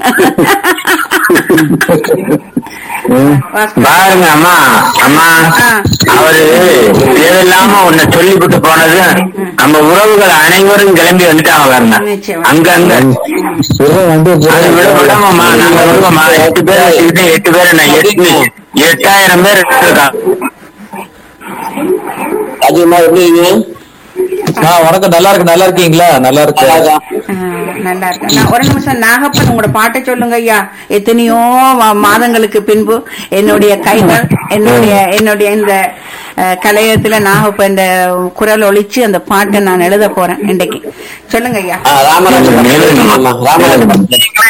ராஜ்குமார். பாருங்க அம்மா அம்மா ஆ. அவரு தேவையில்லாம உன்னை சொல்லிவிட்டு போனது நம்ம உறவுகள் அனைவரும் கிளம்பி வந்துட்டாங்க பாருங்க நிச்சயமா. அங்க அங்க வந்து அதை விட விடாமம்மா நாங்க விடுவோம்மா எட்டு பேர் வச்சுக்கிட்டு எட்டு பேர் நான் எட்டு எட்டாயிரம் பேர் இருக்காங்க அதிகமா எப்படி இருக்கீங்க ஆ வணக்கம் நல்லா இருக்கு நல்லா இருக்கீங்களா நல்லா இருக்கு நல்லா ஆ, நல்லா இருக்கு நான் ஒரு நிமிஷம் நாகப்பன் உங்களோட பாட்டை சொல்லுங்க ஐயா எத்தனையோ மா- மாதங்களுக்கு பின்பு என்னுடைய கைகள் என்னுடைய என்னுடைய இந்த அஹ், கலையத்துல நாகப்பன் இந்த குரல் ஒழிச்சு அந்த பாட்டை நான் எழுத போறேன் இன்றைக்கு சொல்லுங்க ஐயா ஆ, ராமராஜன் ஆமா, ராமராஜன்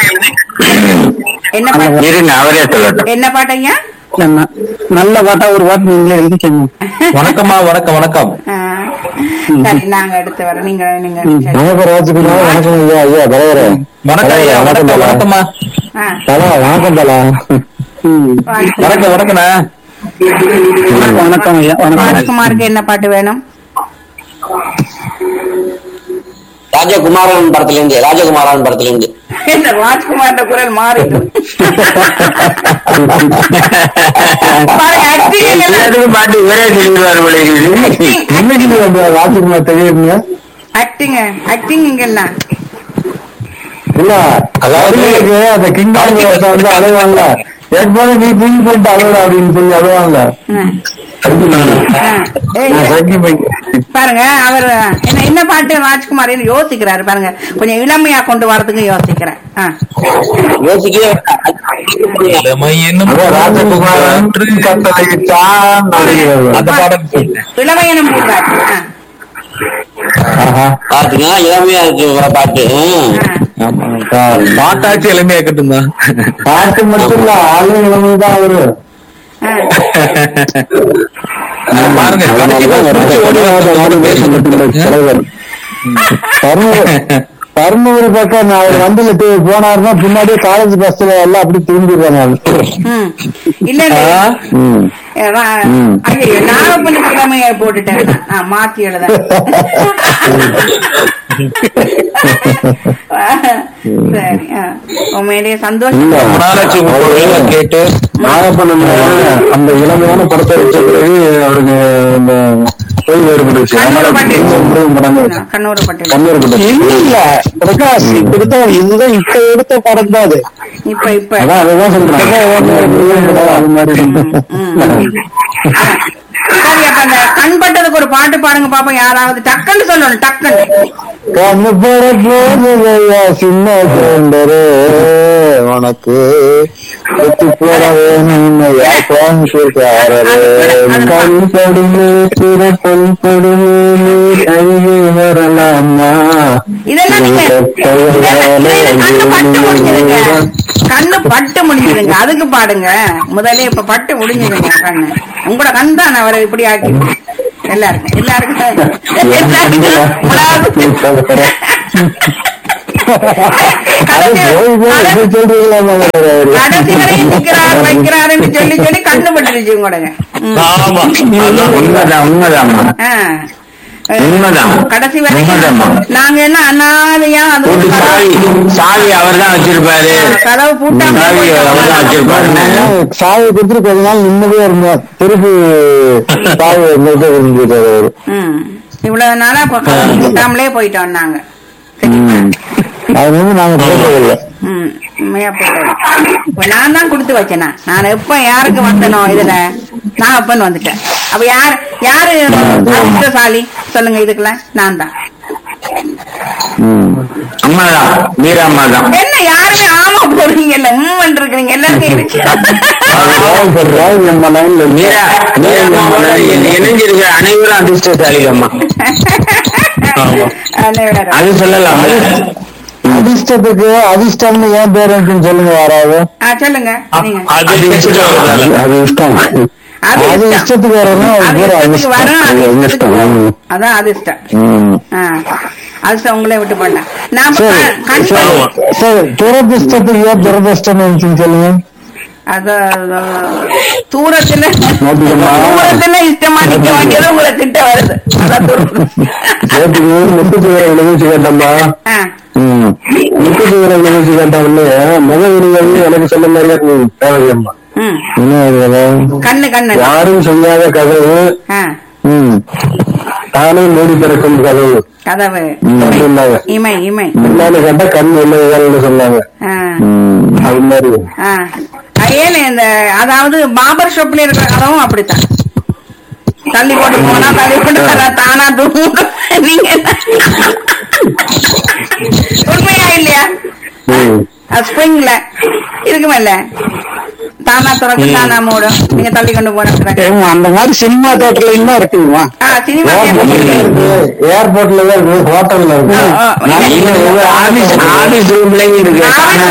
என்ன பாட்டு இருங்க அவரே சொல்லட்டும் என்ன பாட்டு ஐயா இல்ல, ந- நல்ல பாட்டா ஒரு பாட்டு நீங்களே எழுதிக்கங்க வணக்கம்மா வணக்கம் வணக்கம் ஆ, சரி நாங்க எடுத்து வரோம் நீங்க நீங்க சரி. வணக்கம் ராஜகுமார் வணக்கம் ஐயா ஐயா தலைவரே வணக்கம் ஐயா வணக்கம் வணக்கம்மா ஆ, தலா வணக்கம் தலா ம். வணக்கம் வணக்கண்ணா வணக்கம் வணக்கம் ஐயா வணக்கம் ராஜ்குமாருக்கு என்ன பாட்டு வேணும் ராஜகுமாரன் படத்துல இருந்து ராஜகுமாரன் படத்துல இருந்து இந்த ராஜ்குமாரோட குரல் மாறிடும் பாருங்க, acting எல்லாம் எல்லாத்துக்கும் பாட்டு இவரே சொல்லிடுவார் போல இருக்குது. இன்னைக்கு நீ அந்த ராஜகுமார் தெரியுங்க ஆக்டிங் ஆக்டிங் இங்க என்ன இல்ல அதாவது அந்த கிங்டாங் வந்து அழுவாங்கல்ல ஏற்கனவே நீ தூங்கி போயிட்டு அழுவ அப்படின்னு சொல்லி அழுவாங்கல்ல ம். ஆ. ஏய், நான் சங்கி போய் பாருங்க அவர் என்ன என்ன பாட்டு ராஜ்குமார் யோசிக்கிறாரு பாருங்க கொஞ்சம் இளமையா கொண்டு வரதுக்கு யோசிக்கிறேன் ஆ. யோசிக்கவே இளமை என்னும் அதான் ராஜகுமாரன் கட்டளையிட்டான் அப்படிங்கிறது. அந்த பாடம் இளமையனும் பூங்காற்று. ஆ. ஆஹா. பாத்துங்க இளமையா இருக்கு உங்க பாட்டு ம். ஆ. ஆமா. பாட்டாச்சு எளிமையா இருக்கட்டும் தான் பாட்டு மட்டும் இல்ல ஆளுங்க தான் அவரு ஆ. பாருங்க கடைசி அதனாலதான் பாட்டு நிறைய ஓடி ஓடியாத நாடு தேசம் மட்டுமில்லை, தலைவர் தர்மபுரி தர்மபுரி பக்கம் நான் அவர் வண்டியில போய் போனாருன்னா பின்னாடியே காலேஜ் பஸ்ல எல்லாம் அப்படி திரும்பிடுவாங்க ம். இல்ல இல்ல ம் ஏ, ரா- ஐயையோ, நாகப்பனுக்கு இளமையை போட்டுட்டேன் ஆ, மாத்தி எழுத சரி ஆ. உண்மையிலேயே சந்தோஷம் இல்ல ரொம்ப நாளாச்சு உங்க குரலை கேட்டு நாகப்பண்ணன் அந்த இளமையான படத்தை வச்ச பிறகு அவருக்கு இந்த தொழில் ஏற்பட்டுச்சு கண்ணூர் பட்டு படங்கள் கண்ணூர் பட்டு கண்ணூர் பட்டு இல்ல பிரகாஷ் இப்படித்தான் இதுதான் இப்ப எடுத்த படம் தான் அது இப்ப இப்ப அதான் அதுதான் சொல்றேன் அது மாதிரி சரி அப்ப அந்த கண் பட்டதுக்கு ஒரு பாட்டு பாடுங்க பாப்போம் யாராவது டக்குன்னு சொல்லணும் டக்குன்னு கண்ணு போட போதையா சின்ன சுந்தரே உனக்கு வெட்டி போட வேணுமையா கோயம்புத்தூர்காரரே கண் படுமே சிற பொன் படுமே நீ கையே வரலாமா இதெல்லாம் நீங்க இதெல்லாம் கண்ணு பட்டு முடிஞ்சுதுங்க கண்ணு பட்டு முடிஞ்சுதுங்க அதுக்கு பாடுங்க முதல்ல இப்ப பட்டு முடிஞ்சுதுங்க கண்ணு உங்களோட கண் தான் அவரை இப்படி ஆக்கி எல்லாருக்கும் எல்லாருக்கும் எல்லாருக்கும் உலாவுது. அது போய் போய் இப்படி சொல்றீங்களா மகளே? கடைசி வரையும் நிக்கிறார் வைக்கிறாருன்னு சொல்லி சொல்லி கண்ணு பட்டுருச்சு உங்களோட ம். ஆமா அதான் உண்மைதான் உண்மைதாம்மா ஆ. உண்மைதான். கடைசி வரைக்கும் உண்மைதாம்மா. நாங்க என்ன அனாதையா அது கூட்டு சாவி சாவி அவர் தான் வச்சிருப்பாரு கதவு பூட்டாம சாவி அவர் தான் வச்சிருப்பாரு சாவி கொடுத்துட்டு கொஞ்ச நாள் நிம்மதியா இருந்தோம் திருப்பி சாவி எங்கள்கிட்ட விரும்பிட்டாரு அவரு ம். இவ்வளவு நாளா இப்ப கதவு பூட்டாமலே போயிட்டோம் நாங்க அது வந்து நாங்க போட்டதில்லை ம், உண்மையா போட்டது இப்ப நான் தான் கொடுத்து வச்சேனா நான் எப்ப யாருக்கு வந்தனோ இதுல நான் அப்பன்னு வந்துட்டேன் அப்ப யார் யாரு அதிர்ஷ்டசாலி சொல்லுங்க இதுக்குள்ள நான் தான் அம்மாதான் மீரா அம்மா தான் என்ன யாருமே ஆமா போறீங்கல்ல உம் இருக்கீங்க எல்லாருக்கும் இருக்கு ராவ் நம்ம லைன்ல மீரா மீரா அம்மாவோட இணை- இணைஞ்சிருக்கிற அனைவரும் அதிர்ஷ்டசாலி அம்மா அனைவரும். அது சொல்லலாம் அதிர்ஷ்டத்துக்கு அதிர்ஷ்டம்னு ஏன் பேர் இருக்குன்னு சொல்லுங்க யாராவது ஆ, சொல்லுங்க நீங்க அது அதிர்ஷ்டம் அது இஷ்டம் அது அது இஷ்டம். இஷ்டத்துக்கு வரணும் அது அது பேர் இஷ்டத்துக்கு வரும், அது அதிர்ஷ்டம் இஷ்டத்துக்கு அதிர்ஷ்டம் போகும். அதான் அதிர்ஷ்டம் ம். ஆ. அதிர்ஷ்டம் உங்களே விட்டு பண்ண நான் இப்ப சரி க- கண் சரி பண்ணி- சரி துரதிர்ஷ்டத்துக்கு ஏன் துரதிர்ஷ்டம் இருந்துச்சுன்னு சொல்லுங்க அது அது, தூரத்துல நோட்டுக்கம்மா. தூரத்துல இஷ்டமா நிக்க வேண்டியது உங்களை கிட்ட வருது அதான் தூரம். நேற்றுக்கு முப்பத்தி ஓராம் நிகழ்ச்சி கேட்டோம்மா ஆ, ம். முப்பத்தி ஓராம் நிகழ்ச்சி கேட்டோம்னு முக வினிகள் எனக்கு சொன்ன மாதிரியே நீ தேவையம்மா ம். என்ன இது? கண்ணு கண்ணு யாரும் செய்யாத கதவு ஆ, ம். தானே மூடி திறக்கும் கதவு கதவு ம், அப்படின்னாங்க இமை இமை என்னன்னு கேட்டா கண் இல்லைன்னு சொன்னாங்க ஆ, ம், அது மாதிரி ஆ. ஏன் இந்த அதாவது பாபர் ஷாப்ல இருக்கிற கதவும் அப்படித்தான் தள்ளி போட்டு போனா தள்ளி போட்டு தர தானா தூங்க நீங்க என்ன? உண்மையா இல்லையா ம். ஸ்ப்ரிங்ல இருக்குமில்ல தானா திறக்கு தானா மூடும் நீங்க தள்ளி கொண்டு போன ஏம்மா, அந்த மாதிரி சினிமா தேட்டர்ல இன்னும் இருக்குங்கம்மா சினிமா ஏர்போர்ட்ல இருக்கு ஏர்போர்ட்ல தான் இருக்கு ஹோட்டல்ல இருக்கு ஆ, ஆ. ஆபீஸ் ஆபீஸ் ரூம்லயும் இருக்கு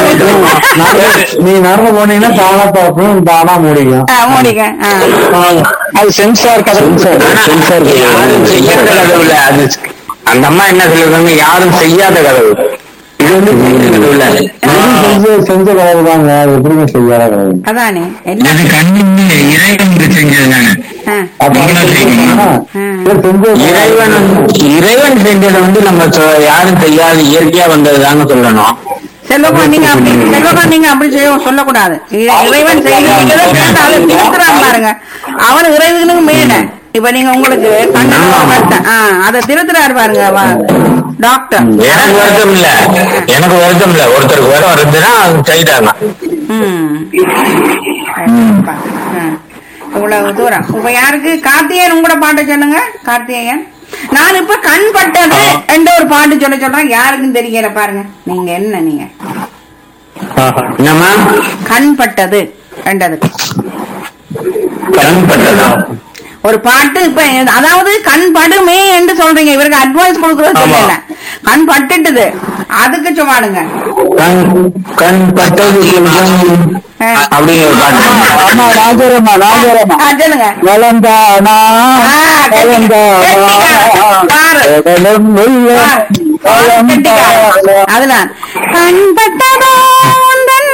நீ நடந்து போனீங்கன்னா தானா பார்ப்போம் தானா முடியும் மூடிக்க ஆ. அது சென்சார் கதை சென்சார் சென்சார் யாரும் செய்யாத கதவு இல்ல அது அந்த அம்மா என்ன சொல்லிருக்காங்க யாரும் செய்யாத கதவு இது வந்து செய்யாத கதவு இல்ல செஞ்ச செஞ்ச கதவு தாங்க அது எப்படிங்க செய்யாத கதவு அதானே எல்லாம் அது கண்ணின்னு இறைவன் செஞ்சதுதானே ஆ. அப்ப அது செஞ்சீங்கன்னா, இது செஞ்ச இறைவன் இறைவன் செஞ்சதை வந்து நம்ம சொ- யாரும் செய்யாத இயற்கையா வந்ததுதான்னு சொல்லணும் செல்வகா நீங்க அப்படி செல்வகா நீங்க அப்படி செய்ய சொல்லக்கூடாது இ- இறைவன் செய்கிறீங்களோ அதை திருத்துறான் பாருங்க அவன் இறைவனுக்கு மேல இப்ப நீங்க உங்களுக்கு கண்ணு வருத்தம். ஆ, அதை திருத்துறாரு பாருங்க வா- டாக்டர் எனக்கு வருத்தம் இல்ல எனக்கு வருத்தம் இல்ல ஒருத்தருக்கு வரம் இருந்துன்னா அது செய்தாங்க ம். கண்டிப்பா. ஆ. இவ்வளவு தூரம் இப்ப யாருக்கு கார்த்திகேயன் உங்களோட பாட்டை சொல்லுங்க கார்த்திகேயன் நான் இப்ப கண் பட்டது என்ற ஒரு பாட்டு சொல்ல சொல்றேன் யாருக்கும் தெரியல பாருங்க நீங்க என்ன நீங்க என்னம்மா கண் பட்டது என்றது கண் பட்டதா ஒரு பாட்டு இப்ப அதாவது கண் படுமே என்று சொல்றீங்க இவருக்கு அட்வைஸ் கொடுக்கறது சொல்லல கண் பட்டுட்டுது அதுக்கு சும்மாடுங்க கண் கண் பட்டது கொஞ்சம் ஆ. அப்படிங்கிற ஒரு பாட்டு ஆமா ராஜரம்மா ராஜரம்மா ஆ, சொல்லுங்க வளர்ந்தானா ஆ, கெட்டிக்கா- கெட்டிக்கா. பாரு. பாரு, கெட்டிக்கா. அதுதான் கண் பட்டதோ உந்தன்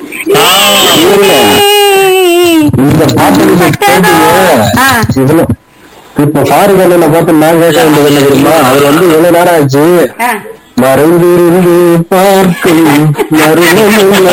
இந்த பாட்டு பட்டதோ ஆ, இதுல இப்ப சாரி கல்லில பார்த்து நான் கேட்க வேண்டியது என்ன தெரியுமா அவர் வந்து எவ்வளவு நேரம் ஆச்சு ஆ. மறைந்திருந்து பார்க்கும் மருமமில்லை.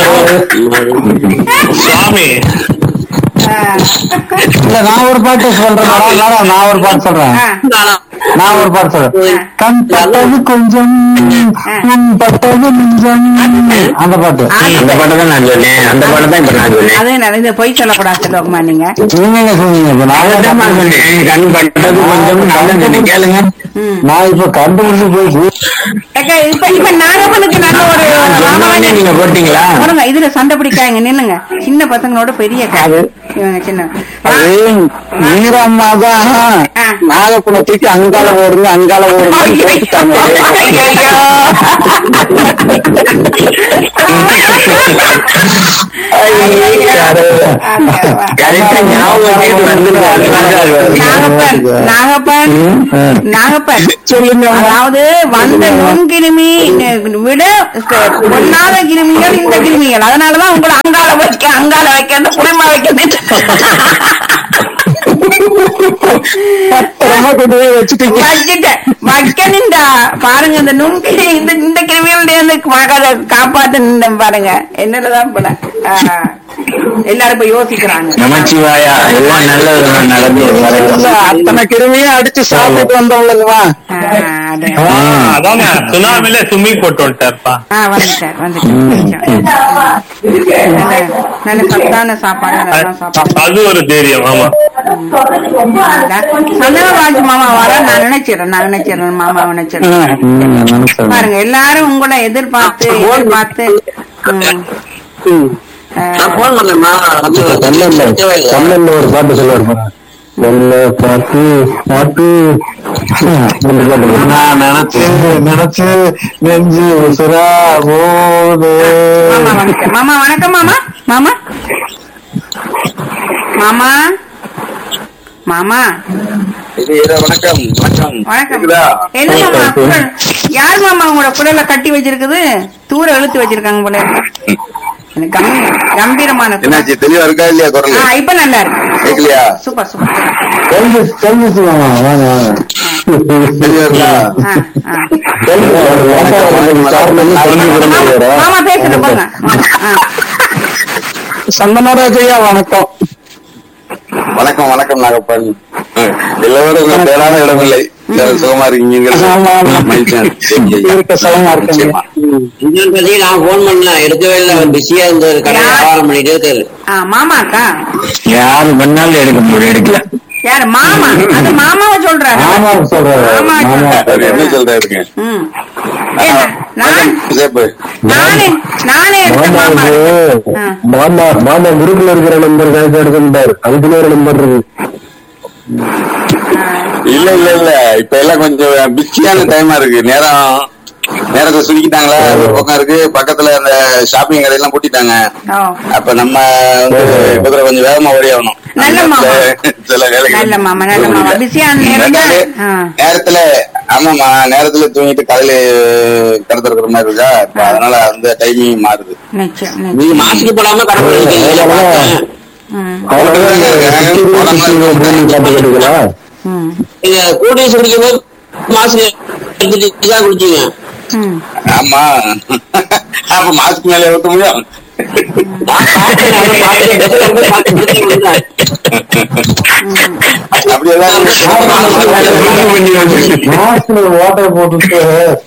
சுவாமி ஆ. இல்ல நான் ஒரு பாட்டு சொல்றேன் மேடம், மேடம், நான் ஒரு பாட்டு சொல்றேன் ஆ. நான் ஒரு பாட்டு சொல்றேன் கண் பட்டது கொஞ்சம் உன் பட்டது நெஞ்சம் அந்த பாட்டு அந்த பாட்டை தான் நான் சொன்னேன் அந்த பாட்டை தான் இப்ப நான் சொன்னேன் அதே நான் இந்த பொய் சொல்லக்கூடாது செல்வகுமார் நீங்க நீங்க என்ன சொன்னீங்க இப்ப நான் அதைத்தான் நான் சொன்னேன் கண் பட்டது கொஞ்சம் நான் தான் சொன்னேன் கேளுங்க ம். நான் இப்ப கண்டுபிடிச்சு போய் கு- அக்கா, இப்ப இப்ப நாகப்பனுக்கு நல்ல ஒரு நான் சொன்னோடனே நீங்க போட்டீங்களா பாருங்க இதுல சண்டை பிடிக்காங்க நில்லுங்க சின்ன பசங்களோட பெரிய காது இவங்க சின்ன அது வீரம்மா தான் ஆ. நாகக்குணத்துக்கு அங்கால ஓடுங்க அங்கால ஓடுங்க போட்டுட்டாங்க கரெக்டா ஞாபகம் வச்சுட்டு வந்திருக்காரு. நாகப்பன் நாகப்பன் நாகப்பன் சொல்லுங்க அதாவது வந்த நுண்கிருமி விட பொண்ணாத கிருமிகள் இந்த கிருமிகள் அதனாலதான் உங்களை அங்கால வைக்க அங்கால வைக்க குடும்ப வைக்க பத்திரமா கொண்டு போய் வச்சுட்டீங்க வச்சுட்டேன் வைக்கணுண்டா பாருங்க இந்த நுண்கிருமி இந்த இந்த கிருமிகளுடைய இருந்து மகளை காப்பாத்து நின்றேன் பாருங்க என்னதான் போல ஆஹா. எல்லாரும் இப்ப யோசிக்கிறாங்க நமச்சிவாயா எல்லாம் நல்ல விதமா நடந்து இல்ல, அத்தனை கிருமியும் அடிச்சு சாப்பிட்டு வந்தவங்களுக்குவா ஆஹ், அது. அதாங்க சுனாமில ஸ்விம்மிங் போட்டு வந்துட்டாருப்பா ஆ வந்துட்டார் வந்துட்டார் நல்ல- நல்ல சத்தான சாப்பாடு நல்ல சாப்பாடு அது ஒரு தைரியம் ஆமா சந்தனராஜ் மாமா வர நான் நினைச்சிடறேன் நான் நினைச்சிடறேன் மாமா நினைச்சிடறேன் பாருங்க எல்லாரும் உங்களை எதிர்பார்த்து எதிர்பார்த்து ம். ஆ, நான் போன் பண்ணேம்மா தமிழ்ல தமிழ்ல ஒரு பாட்டு சொல்லுவார் பாரு. நல்ல பாட்டு பாட்டு இந்த பாட்டு பாரு. நான் நினைச்சு நினைச்சு நெஞ்சு உசுரா போது மாமா வணக்கம் மாமா வணக்கம் மாமா மாமா மாமா மாமா வணக்கம் வணக்கம் வணக்கம் கேக்குதா? என்ன மாமா குரல் யார் மாமா உங்களோட குரலை கட்டி வச்சிருக்குது தூர இழுத்து வச்சிருக்காங்க போல இருக்கு. எனக்கு கம்பீ- கம்பீரமான குரல். என்னாச்சு தெளிவா இருக்கா இல்லையா ஆ, குரல் இப்ப நல்லா இருக்கு கேட்கலையா சூப்பர் சூப்பர் தெரிஞ்சு தெரிஞ்சு வாங்க வாங்க வாங்க தெளிவா இருக்கா ஆ, ஆ. தெரிஞ்சு மாமா பேசுங்க போங்க ஆ. சந்தனராஜ் ஐயா வணக்கம் வணக்கம் வணக்கம் நாகப்பன் எல்லோரும் உங்க தேடாத இடமில்லை எல்லாரும் சுகமா இருக்கீங்க ஆமா, ஆமா. மகிழ்ச்சியா இருக்கு. இருக்க சலமா இருக்கீங்க நிச்சயமா. இன்னொரு பத்தி நான் போன் பண்ணேன் எடுக்கவே இல்லை அவர் பிஸியா இருந்தாரு கடை வியாபாரம் பண்ணிட்டே இருக்காரு ஆ, மாமாக்கா யாரு பண்ணாலும் எடுக்க முடியும் எடுக்கல யாரு மாமா அது மாமாவை சொல்றாரு ஆமா சொல்றாரு ஆமா ஆமா சொல்றாரு. அவர் என்ன சொல்றாருங்க ம். ஏன்னா, நான் சேப்பு நானே நானே எடுத்த மாமா மாமா இது ஆ. மாமா மாமா குரூப்ல இருக்கிற நம்பர் கணக்கு எடுக்கின்றாரு அதுக்குள்ள ஒரு நம்பர் இருக்கு இல்ல இல்ல இல்ல இப்ப எல்லாம் கொஞ்சம் பிஸியான டைமா இருக்கு நேரம் நேரத்தை சுருக்கிட்டாங்களா ஒரு பக்கம் இருக்கு பக்கத்துல அந்த ஷாப்பிங் கடையெல்லாம் கூட்டிட்டாங்க ஓ அப்ப நம்ம வந்து குதிரை கொஞ்சம் வேகமா ஓடி ஆகணும் நல்ல மாமா. சில வேலைகள் நல்ல மாமா நல்ல மாமா பிஸியான நேரம் தான் ஆ. நேரத்துல ஆமாமா நேரத்துல தூங்கிட்டு காலையில கடத்திருக்கிற மாதிரி இருக்கா இப்ப அதனால அந்த டைமிங் மாறுது நிச்சயம் நிச்சயம். நீங்க மாஸ்க் போடாம கடை பண்ணிருக்கீங்க ம் காட்டு கேட்டுங்களா ம் நீங்க கூட்டேஸ் குடிக்கும் போது மாஸ்க் எடுத்துட்டு தான் குடிச்சீங்க ம் ஆமா அப்ப மாஸ்க் மேல ஊத்த முடியும் நான் பார்த்தேன், நான் பார்த்தேன், bus ல இருந்து பார்த்து குடிச்சு கொடுத்தேன். அப்படியேதான் மாஸ்க்ல ஓட்டை போட்டுட்டு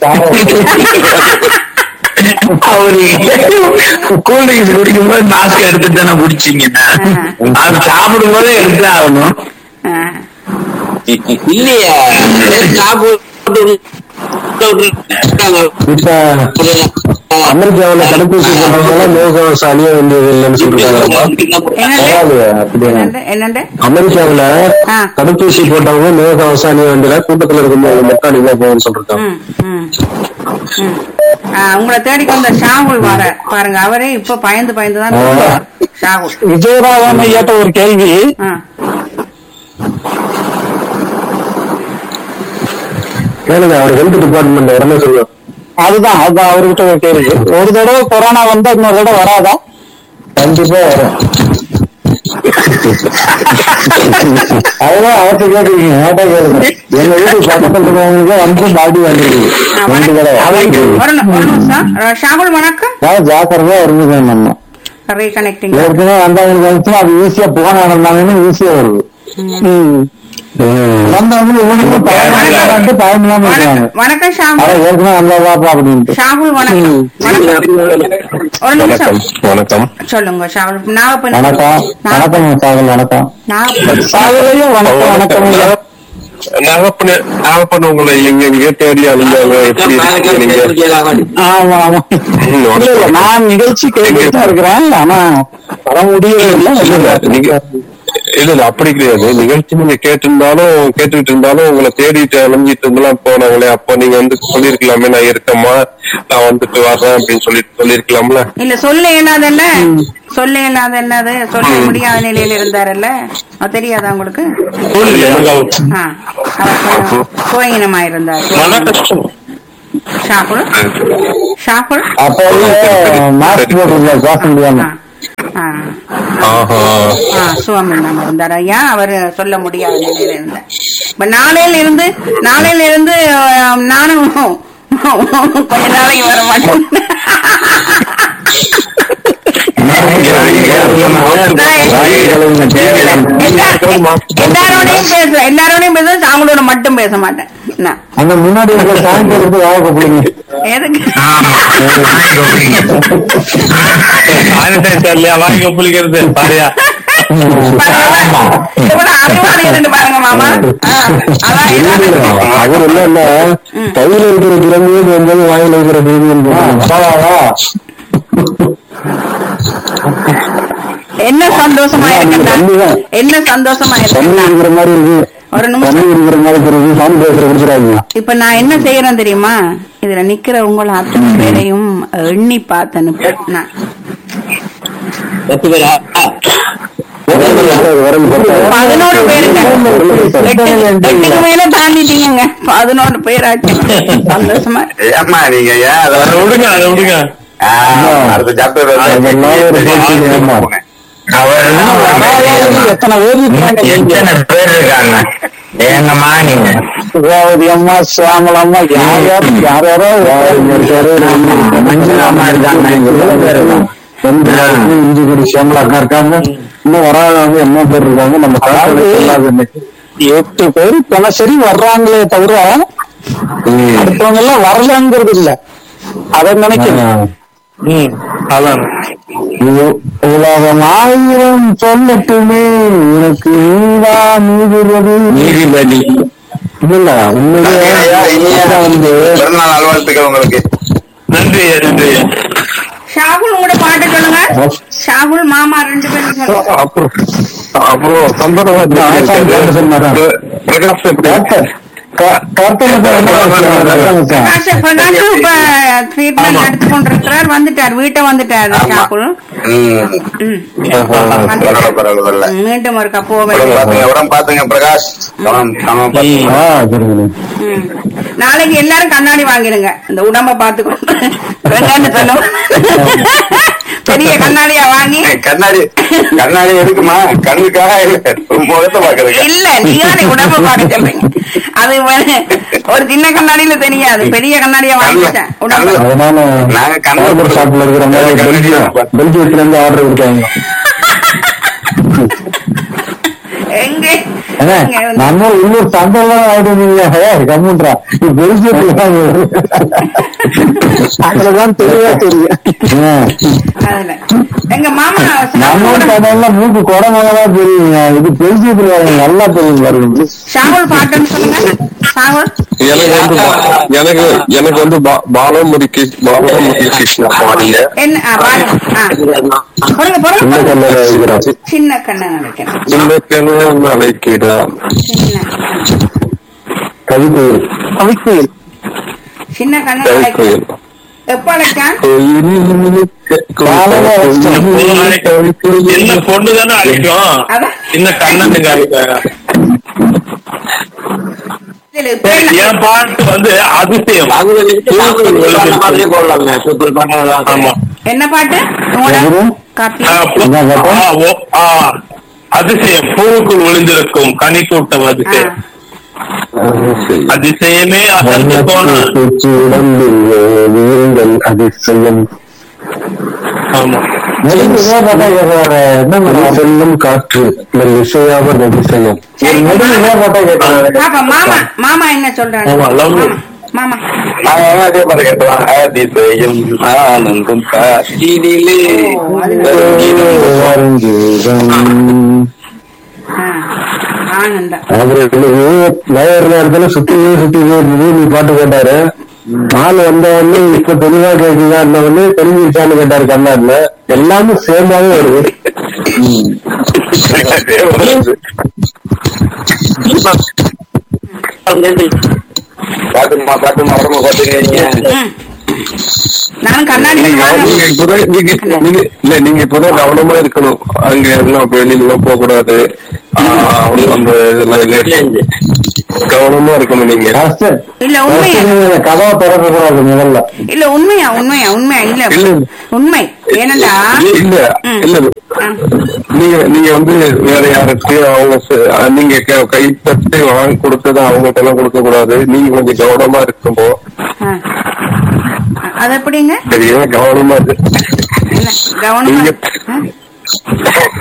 அவரு கூல்ட்ரிங்க்ஸ் குடிக்கும் போது மாஸ்க் எடுத்துட்டு தானே குடிச்சீங்கன்னா அது சாப்பிடும் போதே எடுத்து ஆகணும் ஆ. இல்லையே நான் போட்டு விட்டுருக்காங்க. இப்ப அமெரிக்காவுல தடுப்பூசி போட்டவங்க முகக்கவசம் அணிய வேண்டியது இல்லைன்னு சொல்றாங்க என்னண்டு அப்படியே என்னண்டு என்னண்டு அமெரிக்காவுல ஆ. தடுப்பூசி போட்டவங்க முகக்கவசம் அணிய வேண்டியதா கூட்டத்துல இருக்கும்போது மட்டும் அணிவா போகும்னு சொல்றாங்க ம் ம் ம் ஆ, உங்களை தேடிக்கு வந்த ஷாகுல் வர பாருங்க அவரே இப்ப பயந்து பயந்து தான் தூங்குறார். ஷாகுல் விஜயராகவன் ஐயாட்ட ஒரு கேள்வி ஆ கேளுங்க அவர் ஹெல்த் டிபார்ட்மெண்ட் உடனே சொல்லுவோம் அதுதான் அதுதான் அவர்கிட்ட ஒரு கேள்வி ஒரு தடவை கொரோனா வந்தா இன்னொரு தடவை வராதா கண்டிப்பா வரும் அதுதான் அவர்கிட்ட கேட்டுருக்கீங்க ஏன்டா கேளுங்க எங்க வீட்டு பக்கத்துல இருக்கவங்களுக்கு வந்து பாடி வந்துருக்கு ஆ, ரெண்டு வணக்கம். தடவை ஒரு நி- ஒரு நிமிஷம் ஆ, ஷாகுல் வணக்கம் நான் ஜாக்கிரதையா இருந்துக்கணும் நம்ம ரீகனெக்டிங் ஏற்கனவே வந்தவங்களுக்கு வந்துச்சுன்னா அது ஈஸியா போன நடந்தாங்கன்னு ஈஸியா வருது ம். வந்தவங்க இவனுக்கு பயன்படாமட்டு பயன்படாம இருக்காங்க வணக்கம் வணக்கம் ஷாகுல் அதான் ஏற்கனவே வந்ததாப்பா அப்படின்ட்டு ஷாகுல் வணக்கம் வணக்கம் ஒரு நிமிஷம் வணக்கம் சொல்லுங்க ஷாகுல் நாகப்பன் வணக்கம் வணக்கம் சாகல் வணக்கம் நாகப்பன் சாகலையும் வணக்கம் வணக்கம் ஐயா. நாகப்பண்ண நாகப்பண்ண உங்களை எங்க எங்க தேடி அழிஞ்சாங்க எப்படி இருக்கீங்க நீங்க ஆமா ஆமா இல்ல இல்ல நான் நிகழ்ச்சி கேட்டுட்டு தான் இருக்கிறேன் ஆனா வர முடியவே இல்லை இல்ல, நீங்க இல்ல இல்ல அப்படி கிடையாது நிகழ்ச்சி நீங்க கேட்டிருந்தாலும் கேட்டுக்கிட்டு இருந்தாலும் உங்களை தேடிட்டு அலைஞ்சிட்டு இருந்தெல்லாம் போனாங்களே அப்ப நீங்க வந்து சொல்லிருக்கலாமே நான் இருக்கேம்மா நான் வந்துட்டு வர்றேன் அப்படின்னு சொல்லிட்டு சொல்லிருக்கலாம்ல இல்ல சொல்ல இயலாதல்ல சொல்ல இயலாத என்னது சொல்ல முடியாத நிலையில இருந்தாருல்ல அது தெரியாதா உங்களுக்கு ஆ, அவர் கொஞ்சம் சுயநலமா இருந்தார் மன கஷ்டம் ஷாகுல் ஷாகுல் அப்ப வந்து மாஸ்க் போட்டுருக்கேன் பேச முடியாம ஆ, ஆ, ஆஹா ஆ, சுகம் இல்லாம இருந்தார் ஐயா அவர் சொல்ல முடியாத நிலையில இருந்தார் இப்ப நாளையில இருந்து நாளையில இருந்து அஹ், நானும் கொஞ்ச நாளைக்கு வர மாட்டேன் எல்லாரோடையும் பேசுறேன் எல்லாரோடையும் பேசுறேன் அவங்களோட மட்டும் பேச மாட்டேன் நான். அந்த முன்னாடி இருக்கிற சாமி எடுத்து வாழ பிள்ளைங்க எதுக்கு சானிடைசர்லயா வாங்கி புளிக்கிறது பாரியா எவ்வளவு அறிவாளி இருந்து பாருங்க மாமா ஆ, அதான் எல்லாரும் அவர் இல்ல இல்ல கையில இருக்கிற திறமையே என்பது வாயில இருக்கிற என்ன சந்தோஷமா இருக்கு என்ன சந்தோஷமா தண்ணி இருக்கு இருக்கிற மாதிரி இருக்கு ஒரு நிமிஷம் தண்ணி இருக்கிற மாதிரி தெரியுது சாமி பேசுற குடிச்சிடாதீங்க இப்ப நான் என்ன செய்யறேன் தெரியுமா இதுல நிக்கிற உங்களை அத்தனை பேரையும் எண்ணி பார்த்தேன்னு நான் பத்து பேரா பதினோரு பேருங்க எட்டு- எட்டுக்கு மேல தாண்டிட்டீங்க பதினோரு பேராச்சு சந்தோஷமா இருக்கு. ஏம்மா நீங்க ஏன் அதை அதை விடுங்க அதை விடுங்க ஆ, அடுத்த சாப்டர் அதெல்லாம் ஒரு போட்டி, ஆமா. எத்தனை பேர் இருக்காங்க எத்தனை பேர் இருக்காங்க ஏங்கம்மா நீங்க சுகாவதி அம்மா சியாமலம்மா யார் யார் யார் யாரோ மஞ்சளாம்மா இருக்காங்க இவ்வளவு பேர் இருக்காங்க இஞ்சி கொடி சியாமலா அக்கா இருக்காங்க இன்னும் வராதவங்க என்ன பேர் இருக்காங்க நம்ம காலையில சொல்லாது இன்னைக்கு. எட்டு பேர் தினசரி வர்றாங்களே தவிர அடுத்தவங்க எல்லாம் வரலங்கிறது இல்ல அதை நினைக்கிறேன் ம் அதான் உலகம் ஆயிரம் சொல்லட்டுமே உனக்கு நீதான் நீதிபதி நீதிபதி இல்ல உண்மையிலேயே வந்து பிறந்தநாள் நல்வாழ்த்துக்கள் உங்களுக்கு நன்றி நன்றி ஷாகுல் உங்களோட பாட்டு சொல்லுங்க ஷாகுல் மாமா ரெண்டு பேரும் சொல்லுங்க அப்புறம் அப்புறம் சந்தோஷமா பிரகாஷ் எப்படி பிரகாஷ் பிரகாஷ் இப்ப ட்ரீட்மெண்ட் எடுத்து கொண்டிருக்கிறார் வந்துட்டார் வீட்டை வந்துட்டார் ஷாகுல் ம். ம். பரவாயில்ல, பரவாயில்ல, பரவாயில்ல. மீண்டும் ஒருக்கா போக உடம்பு வேண்டும் பாத்துங்க உடம்பு பாத்துங்க பிரகாஷ் கவனம் கவனம் பாத்துங்க ம். நாளைக்கு எல்லாரும் கண்ணாடி வாங்கிடுங்க இந்த உடம்ப பாத்துக்கணும் என்னன்னு சொல்லுங்க பெரிய கண்ணாடியா வாங்கி ஏய், கண்ணாடி கண்ணாடி எதுக்குமா கண்ணுக்காக இல்ல உன் முகத்தை பாக்குறதுக்கு இல்ல நீங்க உடம்ப பாக்க சொல்றீங்க அது ஒரு- ஒரு சின்ன கண்ணாடியில தெரியாது பெரிய கண்ணாடியா வாங்கிட்டேன் உடம்பு அதனால நாங்க கண்ணாடி நாகப்பூர் ஷாப்ல இருக்கிற மாதிரி பெல்ஜியம் பெல்ஜியத்துல இருந்து ஆர்டர் கொடுத்தாங்க எங்க அண்ணே, எங்க வந்து- நம்ம இன்னொரு சந்தெல்லாம் ஆயிடுவீங்க கம்முன்றா பெல்ஜியத்துல அதுலதான் தெளிவா தெரியும் அதுல எங்க மாமா நம்ம கடையில மூக்கு குடமாக தெரியுங்க இது பெல்ஜியத்துல நல்லா தெரியும் பாருங்க ஷாகுல் பாட்டுன்னு சொல்லுங்க ஷாகுல் எனக்கு வந்து பா- எனக்கு எனக்கு வந்து பா- பாலமுரி கிருஷ்ண பாலமுரி கிருஷ்ணா பாடிய என்ன ஆ, பாருங்க ஆ. பொறுங்க பொறுங்க சின்ன பொறுங்க. கல்ல இருக்கிறான் சின்ன கண்ணை நினைக்கிறேன் சின்ன அழைக்கிறா சின்ன கவிக்கோயில் கவிக்கோயில் சின்ன கண்ணை கோயில் நினைக்கிறேன் எப்ப அழைச்சான் என்ன பொண்ணு தானே அழைக்கும் அதான். சின்ன கண்ணனுங்க அழைக்க இதுல இப்ப என்ன? என் பாட்டு வந்து அதிசயம் மாதிரியே போடலாமே சூப்பர் பண்ணலாம் ஆமா என்ன பாட்டு உங்களோட எது? காப்பி ஆ, என்ன பாட்டு? ஆ, ஓ, ஆ, அதிசயம் பூவுக்குள் ஒளிந்திருக்கும் கனி கூட்டம் ஆ. அதிசயம் அதிசயமே அசந்து போன அதிசயம் ஆமா நெடுங்கு இதே பாட்டா கேட்கிறாரு என்ன பண்ணுவோம்? செல்லும் காற்று இந்த இசையாம நெடிசையம் சரி. நெடுங்கு இதே பாட்டா கேட்கிறாரு பாப்பா மாமா மாமா என்ன சொல்றாரு ஆமா, love you. மாமா அவன் அதே மாதிரி கேட்கலாம் அதிசயம் ஆனந்தம் காற்றினிலே ஓ, அது வருங்கீதம். ஆ, ஆனந்தம் அவரு நேர நேரத்துல சுத்தியே சுத்தியே இருந்தது நீ பாட்டு கேட்டாரு நாள் வந்த உடனே இப்ப தெளிவா கேக்குதா என்ன வந்து தெரிஞ்சிருச்சான்னு கேட்டாரு கண்ணாடில எல்லாமே சேர்ந்தாவே வருது பாட்டுமா பாட்டு மரமா பாத்துக்கிறீங்க ம். நானும் கண்ணாடி நீங்க நீங்க இப்பதான் நீங்க நீங்க இல்ல நீங்க இப்பதான் கவனமா இருக்கணும் அங்க எல்லாம் வெளியில போக கூடாது ஆஹ் அந்த இதெல்லாம் இல்ல. கவனமா இருக்கணும் நீங்க மாஸ்டர், இல்ல உண்மையா மாஸ்டர், நீங்க கதவை திறக்க கூடாது முதல்ல இல்ல உண்மையா உண்மையா உண்மையா இல்ல இல்ல. உண்மை ஏனண்டா இல்ல ம். இல்ல ஆ. நீங்க நீங்க வந்து வேற யாருக்கு அவங்க ச- நீங்க க- கைப்பற்றி வாங்கி கொடுத்ததை அவங்ககிட்ட எல்லாம் கொடுக்க கூடாது நீங்க கொஞ்சம் கவனமா இருக்கணும் ஆ. அது எப்படிங்க சரியா கவனமா இருக்கு என்ன கவனமா நீங்க ஆ?